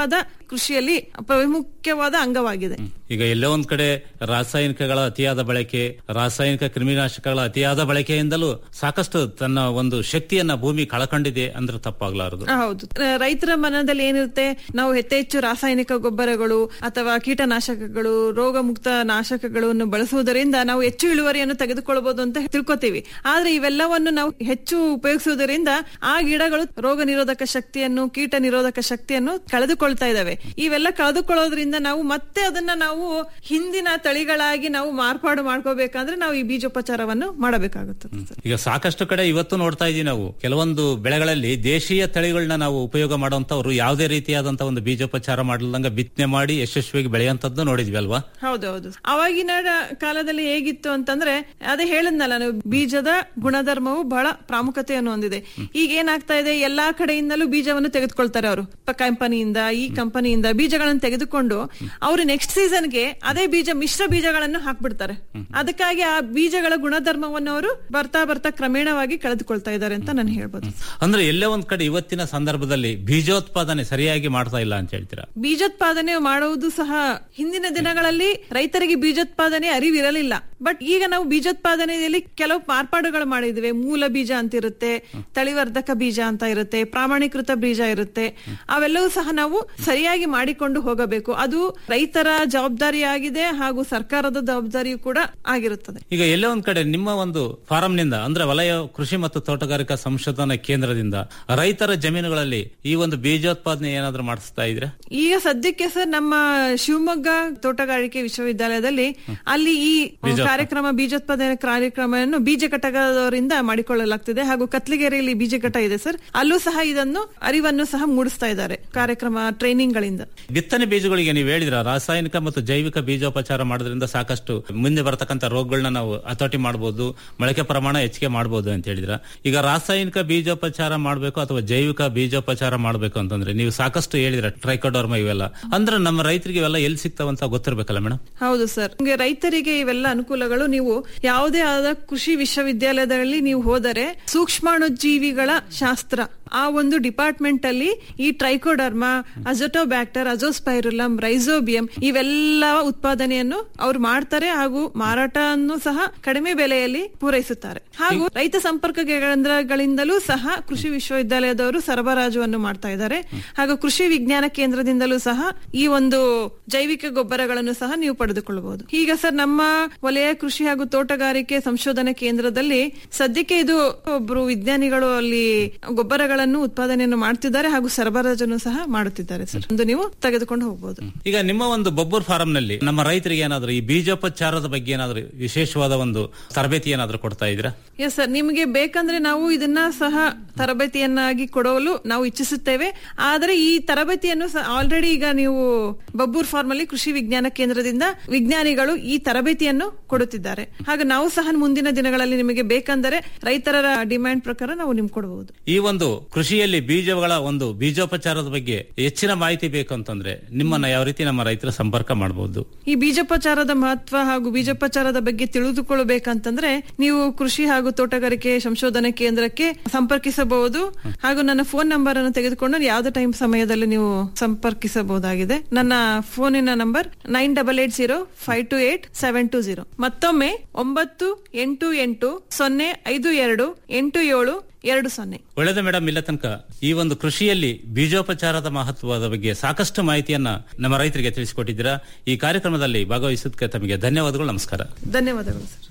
ಕೃಷಿಯಲ್ಲಿ ಪ್ರಮುಖವಾದ ಅಂಗವಾಗಿದೆ ಈಗ ಎಲ್ಲೋ ಒಂದ್ ಕಡೆ ರಾಸಾಯನಿಕಗಳ ಅತಿಯಾದ ಬಳಕೆ ರಾಸಾಯನಿಕ ಕ್ರಿಮಿನಾಶಕಗಳ ಅತಿಯಾದ ಬಳಕೆಯಿಂದಲೂ ಸಾಕಷ್ಟು ತನ್ನ ಒಂದು ಶಕ್ತಿಯನ್ನ ಭೂಮಿ ಕಳಕೊಂಡಿದೆ ಅಂದ್ರೆ ತಪ್ಪಾಗ್ಲಾರದು ಆ, ಹೌದು ಆ, ರೈತರ ಮನದಲ್ಲಿ ಏನಿರುತ್ತೆ ನಾವು ಹೆಚ್ಚೆಚ್ಚು ರಾಸಾಯನಿಕ ಗೊಬ್ಬರಗಳು ಅಥವಾ ಕೀಟನಾಶಕಗಳು ರೋಗ ಮುಕ್ತ ನಾಶಕಗಳನ್ನು ಬಳಸುವುದರಿಂದ ನಾವು ಹೆಚ್ಚು ಇಳುವರಿಯನ್ನು ತೆಗೆದುಕೊಳ್ಳಬಹುದು ಅಂತ ತಿಳ್ಕೊತೀವಿ ಆದ್ರೆ ಇವೆಲ್ಲವನ್ನು ನಾವು ಹೆಚ್ಚು ಉಪಯೋಗಿಸುವುದರಿಂದ ಆ ಗಿಡಗಳು ರೋಗ ನಿರೋಧಕ ಶಕ್ತಿಯನ್ನು ಕೀಟ ನಿರೋಧಕ ಶಕ್ತಿಯನ್ನು ಕಳೆದುಕೊಳ್ತಾ ಇದಾವೆ ಇವೆಲ್ಲ ಕಳೆದುಕೊಳ್ಳೋದ್ರಿಂದ ನಾವು ಮತ್ತೆ ಅದನ್ನ ನಾವು ಹಿಂದಿನ ತಳಿಗಳಾಗಿ ನಾವು ಮಾರ್ಪಾಡು ಮಾಡ್ಕೋಬೇಕಂದ್ರೆ ನಾವು ಈ ಬೀಜೋಪಚಾರವನ್ನು ಮಾಡಬೇಕಾಗುತ್ತದೆ ಸರ್. ಈಗ ಸಾಕಷ್ಟು ಕಡೆ ಇವತ್ತು ನೋಡ್ತಾ ಇದೀವಿ ನಾವು ಕೆಲವೊಂದು ಬೆಳೆಗಳಲ್ಲಿ ದೇಶೀಯ ತಳಿಗಳನ್ನ ನಾವು ಉಪಯೋಗ ಮಾಡುವಂತವ್ರು ಯಾವುದೇ ರೀತಿಯಾದಂತ ಒಂದು ಬೀಜೋಪಚಾರ ಮಾಡಲ್ದಂಗ ಬಿತ್ತನೆ ಮಾಡಿ ಯಶಸ್ವಿಯಾಗಿ ಬೆಳೆಯುವಂತದ್ದು ನೋಡಿದ್ವಿ ಅಲ್ವಾ ಹೌದೌದು ಅವಾಗಿನ ಕಾಲದಲ್ಲಿ ಹೇಗಿತ್ತು ಅಂತಂದ್ರೆ ಅದೇ ಹೇಳಿದ್ನಲ್ಲ ನಾವು ಬೀಜದ ಗುಣಧರ್ಮವು ಬಹಳ ಪ್ರಾಮುಖ್ಯತೆಯನ್ನು ಹೊಂದಿದೆ ಈಗ ಏನಾಗ್ತಾ ಇದೆ ಎಲ್ಲಾ ಕಡೆಯಿಂದಲೂ ಬೀಜವನ್ನು ತೆಗೆದುಕೊಳ್ತಾರೆ ಅವರು ಕಂಪನಿಯಿಂದ ಈ ಕಂಪನಿಯಿಂದ ಬೀಜಗಳನ್ನು ತೆಗೆದುಕೊಂಡು ಅವರು ನೆಕ್ಸ್ಟ್ ಸೀಸನ್ಗೆ ಅದೇ ಬೀಜ ಮಿಶ್ರ ಬೀಜಗಳನ್ನು ಹಾಕ್ಬಿಡ್ತಾರೆ ಅದಕ್ಕಾಗಿ ಆ ಬೀಜಗಳ ಗುಣಧರ್ಮವನ್ನು ಅವರು ಬರ್ತಾ ಬರ್ತಾ ಕ್ರಮೇಣವಾಗಿ ಕಳೆದುಕೊಳ್ತಾ ಇದ್ದಾರೆ ಅಂತ ನಾನು ಹೇಳ್ಬೋದು ಅಂದ್ರೆ ಎಲ್ಲೇ ಒಂದ್ ಕಡೆ ಇವತ್ತಿನ ಸಂದರ್ಭದಲ್ಲಿ ಬೀಜೋತ್ಪಾದನೆ ಸರಿಯಾಗಿ ಮಾಡ್ತಾ ಇಲ್ಲ ಅಂತ ಹೇಳ್ತೀರಾ ಬೀಜೋತ್ಪಾದನೆ ಮಾಡುವುದು ಸಹ ಹಿಂದಿನ ದಿನಗಳಲ್ಲಿ ರೈತರಿಗೆ ಬೀಜೋತ್ಪಾದನೆ ಅರಿವಿರಲಿಲ್ಲ ಬಟ್ ಈಗ ನಾವು ಬೀಜೋತ್ಪಾದನೆಯಲ್ಲಿ ಕೆಲವು ಮಾರ್ಪಾಡುಗಳು ಮಾಡಿದ್ವಿ ಮೂಲ ಬೀಜ ಅಂತ ಇರುತ್ತೆ ತಳಿವರ್ಧಕ ಬೀಜ ಅಂತ ಇರುತ್ತೆ ಪ್ರಾಮಾಣೀಕೃತ ಬೀಜ ಇರುತ್ತೆ ಅವೆಲ್ಲವೂ ಸಹ ನಾವು ಸರಿಯಾಗಿ ಮಾಡಿಕೊಂಡು ಹೋಗಬೇಕು ಅದು ರೈತರ ಜವಾಬ್ದಾರಿಯಾಗಿದೆ ಹಾಗೂ ಸರ್ಕಾರದ ಜವಾಬ್ದಾರಿಯೂ ಕೂಡ ಆಗಿರುತ್ತದೆ ಈಗ ಎಲ್ಲೇ ಒಂದ್ ಕಡೆ ನಿಮ್ಮ ಒಂದು ಫಾರಂನಿಂದ ಅಂದ್ರೆ ವಲಯ ಕೃಷಿ ಮತ್ತು ತೋಟಗಾರಿಕಾ ಸಂಶೋಧನಾ ಕೇಂದ್ರದಿಂದ ರೈತರ ಜಮೀನುಗಳಲ್ಲಿ ಈ ಒಂದು ಬೀಜೋತ್ಪಾದನೆ ಏನಾದ್ರೂ ಮಾಡಿಸ್ತಾ ಇದ್ರೆ ಈಗ ಸದ್ಯಕ್ಕೆ ಸರ್ ನಮ್ಮ ಶಿವಮೊಗ್ಗ ತೋಟಗಾರಿಕೆ ವಿಶ್ವವಿದ್ಯಾಲಯದಲ್ಲಿ ಅಲ್ಲಿ ಈ ಬೀಜೋತ್ಪಾದನೆ. ಕಾರ್ಯಕ್ರಮ ಬೀಜೋತ್ಪಾದನೆ ಕಾರ್ಯಕ್ರಮವನ್ನು ಬೀಜ ಘಟಕದವರಿಂದ ಮಾಡಿಕೊಳ್ಳಲಾಗ್ತಿದೆ ಹಾಗೂ ಕತ್ಲಿಗೆರೆಯಲ್ಲಿ ಬೀಜ ಘಟ ಇದೆ ಸರ್ ಅಲ್ಲೂ ಸಹ ಇದನ್ನು ಅರಿವನ್ನು ಸಹ ಮೂಡಿಸ್ತಾ ಇದ್ದಾರೆ ಕಾರ್ಯಕ್ರಮ ಟ್ರೈನಿಂಗ್ ಗಳಿಂದ ಬಿತ್ತನೆ ಬೀಜಗಳಿಗೆ ನೀವು ಹೇಳಿದ್ರ ರಾಸಾಯನಿಕ ಮತ್ತು ಜೈವಿಕ ಬೀಜೋಪಚಾರ ಮಾಡೋದ್ರಿಂದ ಸಾಕಷ್ಟು ಮುಂದೆ ಬರತಕ್ಕಂತ ರೋಗಗಳನ್ನ ನಾವು ಹತೋಟಿ ಮಾಡಬಹುದು ಮೊಳಕೆ ಪ್ರಮಾಣ ಹೆಚ್ಚಿಗೆ ಮಾಡಬಹುದು ಅಂತ ಹೇಳಿದ್ರ ಈಗ ರಾಸಾಯನಿಕ ಬೀಜೋಪಚಾರ ಮಾಡಬೇಕು ಅಥವಾ ಜೈವಿಕ ಬೀಜೋಪಚಾರ ಮಾಡಬೇಕು ಅಂತಂದ್ರೆ ನೀವು ಸಾಕಷ್ಟು ಹೇಳಿದ್ರ ಟ್ರೈಕೋಡರ್ಮ ಇವೆಲ್ಲ ಅಂದ್ರೆ ನಮ್ಮ ರೈತರಿಗೆ ಇವೆಲ್ಲ ಎಲ್ಲಿ ಸಿಗ್ತಾವಂತ ಗೊತ್ತಿರ್ಬೇಕಲ್ಲ ಮೇಡಮ್ ಹೌದು ಸರ್ ನಿಮ್ಗೆ ರೈತರಿಗೆ ಇವೆಲ್ಲ ಅನುಕೂಲಗಳು ನೀವು ಯಾವುದೇ ಆದ ಕೃಷಿ ವಿಶ್ವವಿದ್ಯಾಲಯದಲ್ಲಿ ನೀವು ಹೋದರೆ ಸೂಕ್ಷ್ಮಾಣುಜೀವಿಗಳ ಶಾಸ್ತ್ರ ಆ ಒಂದು ಡಿಪಾರ್ಟ್ಮೆಂಟ್ ಅಲ್ಲಿ ಈ ಟ್ರೈಕೋಡರ್ಮ ಅಜೋಟೋಬ್ಯಾಕ್ಟರ್ ಅಜೋಸ್ಪೈರುಲಮ್ ರೈಸೋಬಿಯಂ ಇವೆಲ್ಲ ಉತ್ಪಾದನೆಯನ್ನು ಅವ್ರು ಮಾಡ್ತಾರೆ ಹಾಗೂ ಮಾರಾಟವನ್ನು ಸಹ ಕಡಿಮೆ ಬೆಲೆಯಲ್ಲಿ ಪೂರೈಸುತ್ತಾರೆ ಹಾಗೂ ರೈತ ಸಂಪರ್ಕ ಕೇಂದ್ರಗಳಿಂದಲೂ ಸಹ ಕೃಷಿ ವಿಶ್ವವಿದ್ಯಾಲಯದವರು ಸರಬರಾಜುವನ್ನು ಮಾಡ್ತಾ ಇದ್ದಾರೆ ಹಾಗೂ ಕೃಷಿ ವಿಜ್ಞಾನ ಕೇಂದ್ರದಿಂದಲೂ ಸಹ ಈ ಒಂದು ಜೈವಿಕ ಗೊಬ್ಬರಗಳನ್ನು ಸಹ ನೀವು ಪಡೆದುಕೊಳ್ಳಬಹುದು ಈಗ ಸರ್ ನಮ್ಮ ವಲಯ ಕೃಷಿ ಹಾಗೂ ತೋಟಗಾರಿಕೆ ಸಂಶೋಧನಾ ಕೇಂದ್ರದಲ್ಲಿ ಸದ್ಯಕ್ಕೆ ಇದು ಒಬ್ರು ವಿಜ್ಞಾನಿಗಳು ಅಲ್ಲಿ ಗೊಬ್ಬರಗಳನ್ನು ಉತ್ಪಾದನೆಯನ್ನು ಮಾಡ್ತಿದ್ದಾರೆ ಹಾಗೂ ಸರಬರಾಜನ್ನು ಸಹ ಮಾಡುತ್ತಿದ್ದಾರೆ ಸರ್ ಒಂದು ನೀವು ತೆಗೆದುಕೊಂಡು ಹೋಗಬಹುದು ಈಗ ನಿಮ್ಮ ಒಂದು ಬೊಬ್ಬೂರ್ ಫಾರಂ ನಲ್ಲಿ ನಮ್ಮ ರೈತರಿಗೆ ಏನಾದ್ರು ಈ ಬೀಜೋಪಚಾರದ ಬಗ್ಗೆ ಏನಾದ್ರು ವಿಶೇಷವಾದ ಒಂದು ತರಬೇತಿ ಏನಾದ್ರು ಕೊಡ್ತಾ ಇದ್ದೀರಾ ಎಸ್ ಸರ್ ನಿಮಗೆ ಬೇಕಂದ್ರೆ ನಾವು ಇದನ್ನ ಸಹ ತರಬೇತಿಯನ್ನಾಗಿ ಕೊಡಲು ನಾವು ಇಚ್ಛಿಸುತ್ತೇವೆ ಆದರೆ ಈ ತರಬೇತಿಯನ್ನು ಆಲ್ರೆಡಿ ಈಗ ನೀವು ಬಬ್ಬೂರ್ ಫಾರ್ಮ್ ಅಲ್ಲಿ ಕೃಷಿ ವಿಜ್ಞಾನ ಕೇಂದ್ರದಿಂದ ವಿಜ್ಞಾನಿಗಳು ಈ ತರಬೇತಿಯನ್ನು ಕೊಡುತ್ತಿದ್ದಾರೆ ಹಾಗೆ ನಾವು ಸಹ ಮುಂದಿನ ದಿನಗಳಲ್ಲಿ ನಿಮಗೆ ಬೇಕಂದರೆ ರೈತರ ಡಿಮ್ಯಾಂಡ್ ಪ್ರಕಾರ ನಾವು ನಿಮ್ಗೆ ಕೊಡಬಹುದು ಈ ಒಂದು ಕೃಷಿಯಲ್ಲಿ ಬೀಜಗಳ ಒಂದು ಬೀಜೋಪಚಾರದ ಬಗ್ಗೆ ಹೆಚ್ಚಿನ ಮಾಹಿತಿ ಬೇಕು ಅಂತಂದ್ರೆ ನಿಮ್ಮನ್ನ ಯಾವ ರೀತಿ ನಮ್ಮ ರೈತರ ಸಂಪರ್ಕ ಮಾಡಬಹುದು ಈ ಬೀಜೋಪಚಾರದ ಮಹತ್ವ ಹಾಗೂ ಬೀಜೋಪಚಾರದ ಬಗ್ಗೆ ತಿಳಿದುಕೊಳ್ಳಬೇಕಂತಂದ್ರೆ ನೀವು ಕೃಷಿ ಹಾಗೂ ತೋಟಗಾರಿಕೆ ಸಂಶೋಧನೆ ಕೇಂದ್ರಕ್ಕೆ ಸಂಪರ್ಕಿಸಬಹುದು ಹಾಗೂ ನನ್ನ ಫೋನ್ ನಂಬರ್ ಅನ್ನು ತೆಗೆದುಕೊಂಡು ಯಾವುದೇ ಟೈಮ್ ಸಮಯದಲ್ಲಿ ನೀವು ಸಂಪರ್ಕಿಸಬಹುದಾಗಿದೆ ನನ್ನ ಫೋನಿನ number nine double eight zero five two eight seven two zero ಮತ್ತೊಮ್ಮೆ ಒಂಬತ್ತು ಎಂಟು ಎಂಟು ಸೊನ್ನೆ ಐದು ಎರಡು ಎಂಟು ಏಳು ಎರಡು ಸೊನ್ನೆ ಒಳ್ಳೆದ ಮೇಡಮ್ ಇಲ್ಲ ತನಕ ಈ ಒಂದು ಕೃಷಿಯಲ್ಲಿ ಬೀಜೋಪಚಾರದ ಮಹತ್ವದ ಬಗ್ಗೆ ಸಾಕಷ್ಟು ಮಾಹಿತಿಯನ್ನ ನಮ್ಮ ರೈತರಿಗೆ ತಿಳಿಸಿಕೊಟ್ಟಿದ್ದೀರಾ ಈ ಕಾರ್ಯಕ್ರಮದಲ್ಲಿ ಭಾಗವಹಿಸೋದಕ್ಕೆ ತಮಗೆ ಧನ್ಯವಾದಗಳು ನಮಸ್ಕಾರ ಧನ್ಯವಾದಗಳು ಸರ್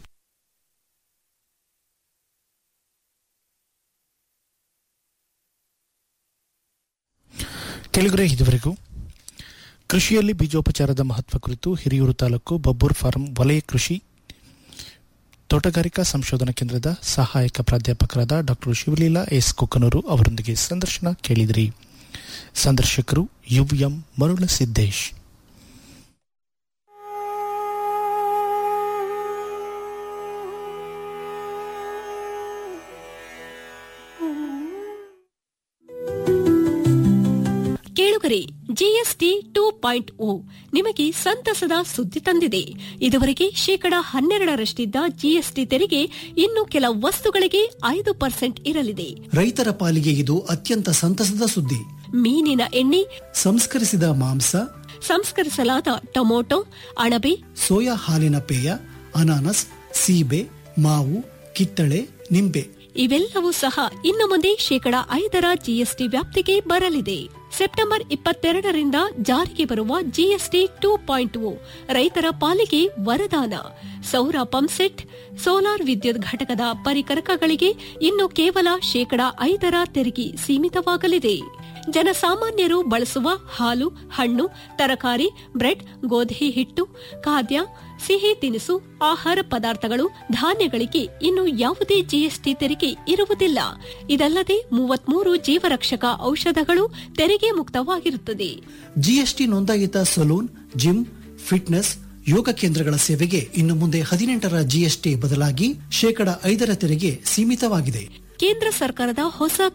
ಕೆಳಗರೆ ಇದುವರೆಗೂ ಕೃಷಿಯಲ್ಲಿ ಬೀಜೋಪಚಾರದ ಮಹತ್ವ ಕುರಿತು ಹಿರಿಯೂರು ತಾಲೂಕು ಬಬ್ಬೂರ್ ಫಾರ್ಮ್ ವಲಯ ಕೃಷಿ ತೋಟಗಾರಿಕಾ ಸಂಶೋಧನಾ ಕೇಂದ್ರದ ಸಹಾಯಕ ಪ್ರಾಧ್ಯಾಪಕರಾದ ಡಾಕ್ಟರ್ ಶಿವಲೀಲಾ ಎಸ್ ಕುಕ್ಕನೂರು ಅವರೊಂದಿಗೆ ಸಂದರ್ಶನ ಕೇಳಿದಿರಿ ಸಂದರ್ಶಕರು ಯುಎಂ ಮರುಳ ಸಿದ್ದೇಶ್ ಕೇಳುಗರೆ ಜಿಎಸ್ಟಿ ಟೂ ಪಾಯಿಂಟ್ ಓ ನಿಮಗೆ ಸಂತಸದ ಸುದ್ದಿ ತಂದಿದೆ ಇದುವರೆಗೆ ಶೇಕಡಾ ಹನ್ನೆರಡರಷ್ಟಿದ್ದ ಜಿಎಸ್ಟಿ ತೆರಿಗೆ ಇನ್ನು ಕೆಲ ವಸ್ತುಗಳಿಗೆ ಐದು ಪರ್ಸೆಂಟ್ ಇರಲಿದೆ ರೈತರ ಪಾಲಿಗೆ ಇದು ಅತ್ಯಂತ ಸಂತಸದ ಸುದ್ದಿ ಮೀನಿನ ಎಣ್ಣೆ ಸಂಸ್ಕರಿಸಿದ ಮಾಂಸ ಸಂಸ್ಕರಿಸಲಾದ ಟೊಮೊಟೊ ಅಣಬೆ ಸೋಯಾ ಹಾಲಿನ ಪೇಯ ಅನಾನಸ್ ಸೀಬೆ ಮಾವು ಕಿತ್ತಳೆ ನಿಂಬೆ ಇವೆಲ್ಲವೂ ಸಹ ಇನ್ನು ಮುಂದೆ ಶೇಕಡ ಐದರ ಜಿಎಸ್ಟಿ ವ್ಯಾಪ್ತಿಗೆ ಬರಲಿದೆ ಸೆಪ್ಟೆಂಬರ್ ಇಪ್ಪತ್ತೆರಡರಿಂದ ಜಾರಿಗೆ ಬರುವ ಜಿಎಸ್ಟಿ ಟೂ ಪಾಯಿಂಟ್ ಓ ರೈತರ ಪಾಲಿಗೆ ವರದಾನ ಸೌರ ಪಂಪ್ಸೆಟ್ ಸೋಲಾರ್ ವಿದ್ಯುತ್ ಘಟಕದ ಪರಿಕರಕಗಳಿಗೆ ಇನ್ನು ಕೇವಲ ಶೇಕಡ ಐದರ ತೆರಿಗೆ ಸೀಮಿತವಾಗಲಿದೆ ಜನಸಾಮಾನ್ಯರು ಬಳಸುವ ಹಾಲು ಹಣ್ಣು ತರಕಾರಿ ಬ್ರೆಡ್ ಗೋಧಿ ಹಿಟ್ಟು ಖಾದ್ಯ ಸಿಹಿ ತಿನಿಸು ಆಹಾರ ಪದಾರ್ಥಗಳು ಧಾನ್ಯಗಳಿಗೆ ಇನ್ನು ಯಾವುದೇ ಜಿಎಸ್ಟಿ ತೆರಿಗೆ ಇರುವುದಿಲ್ಲ ಇದಲ್ಲದೆ ಮೂವತ್ಮೂರು ಜೀವರಕ್ಷಕ ಔಷಧಗಳು ತೆರಿಗೆ ಮುಕ್ತವಾಗಿರುತ್ತದೆ ಜಿಎಸ್ಟಿ ನೋಂದಾಯಿತ ಸಲೂನ್ ಜಿಮ್ ಫಿಟ್ನೆಸ್ ಯೋಗ ಕೇಂದ್ರಗಳ ಸೇವೆಗೆ ಇನ್ನು ಮುಂದೆ ಹದಿನೆಂಟರ ಜಿಎಸ್ಟಿ ಬದಲಾಗಿ ಶೇಕಡ ಐದರ ತೆರಿಗೆ ಸೀಮಿತವಾಗಿದೆ ಕೇಂದ್ರ ಸರ್ಕಾರದ ಹೊಸ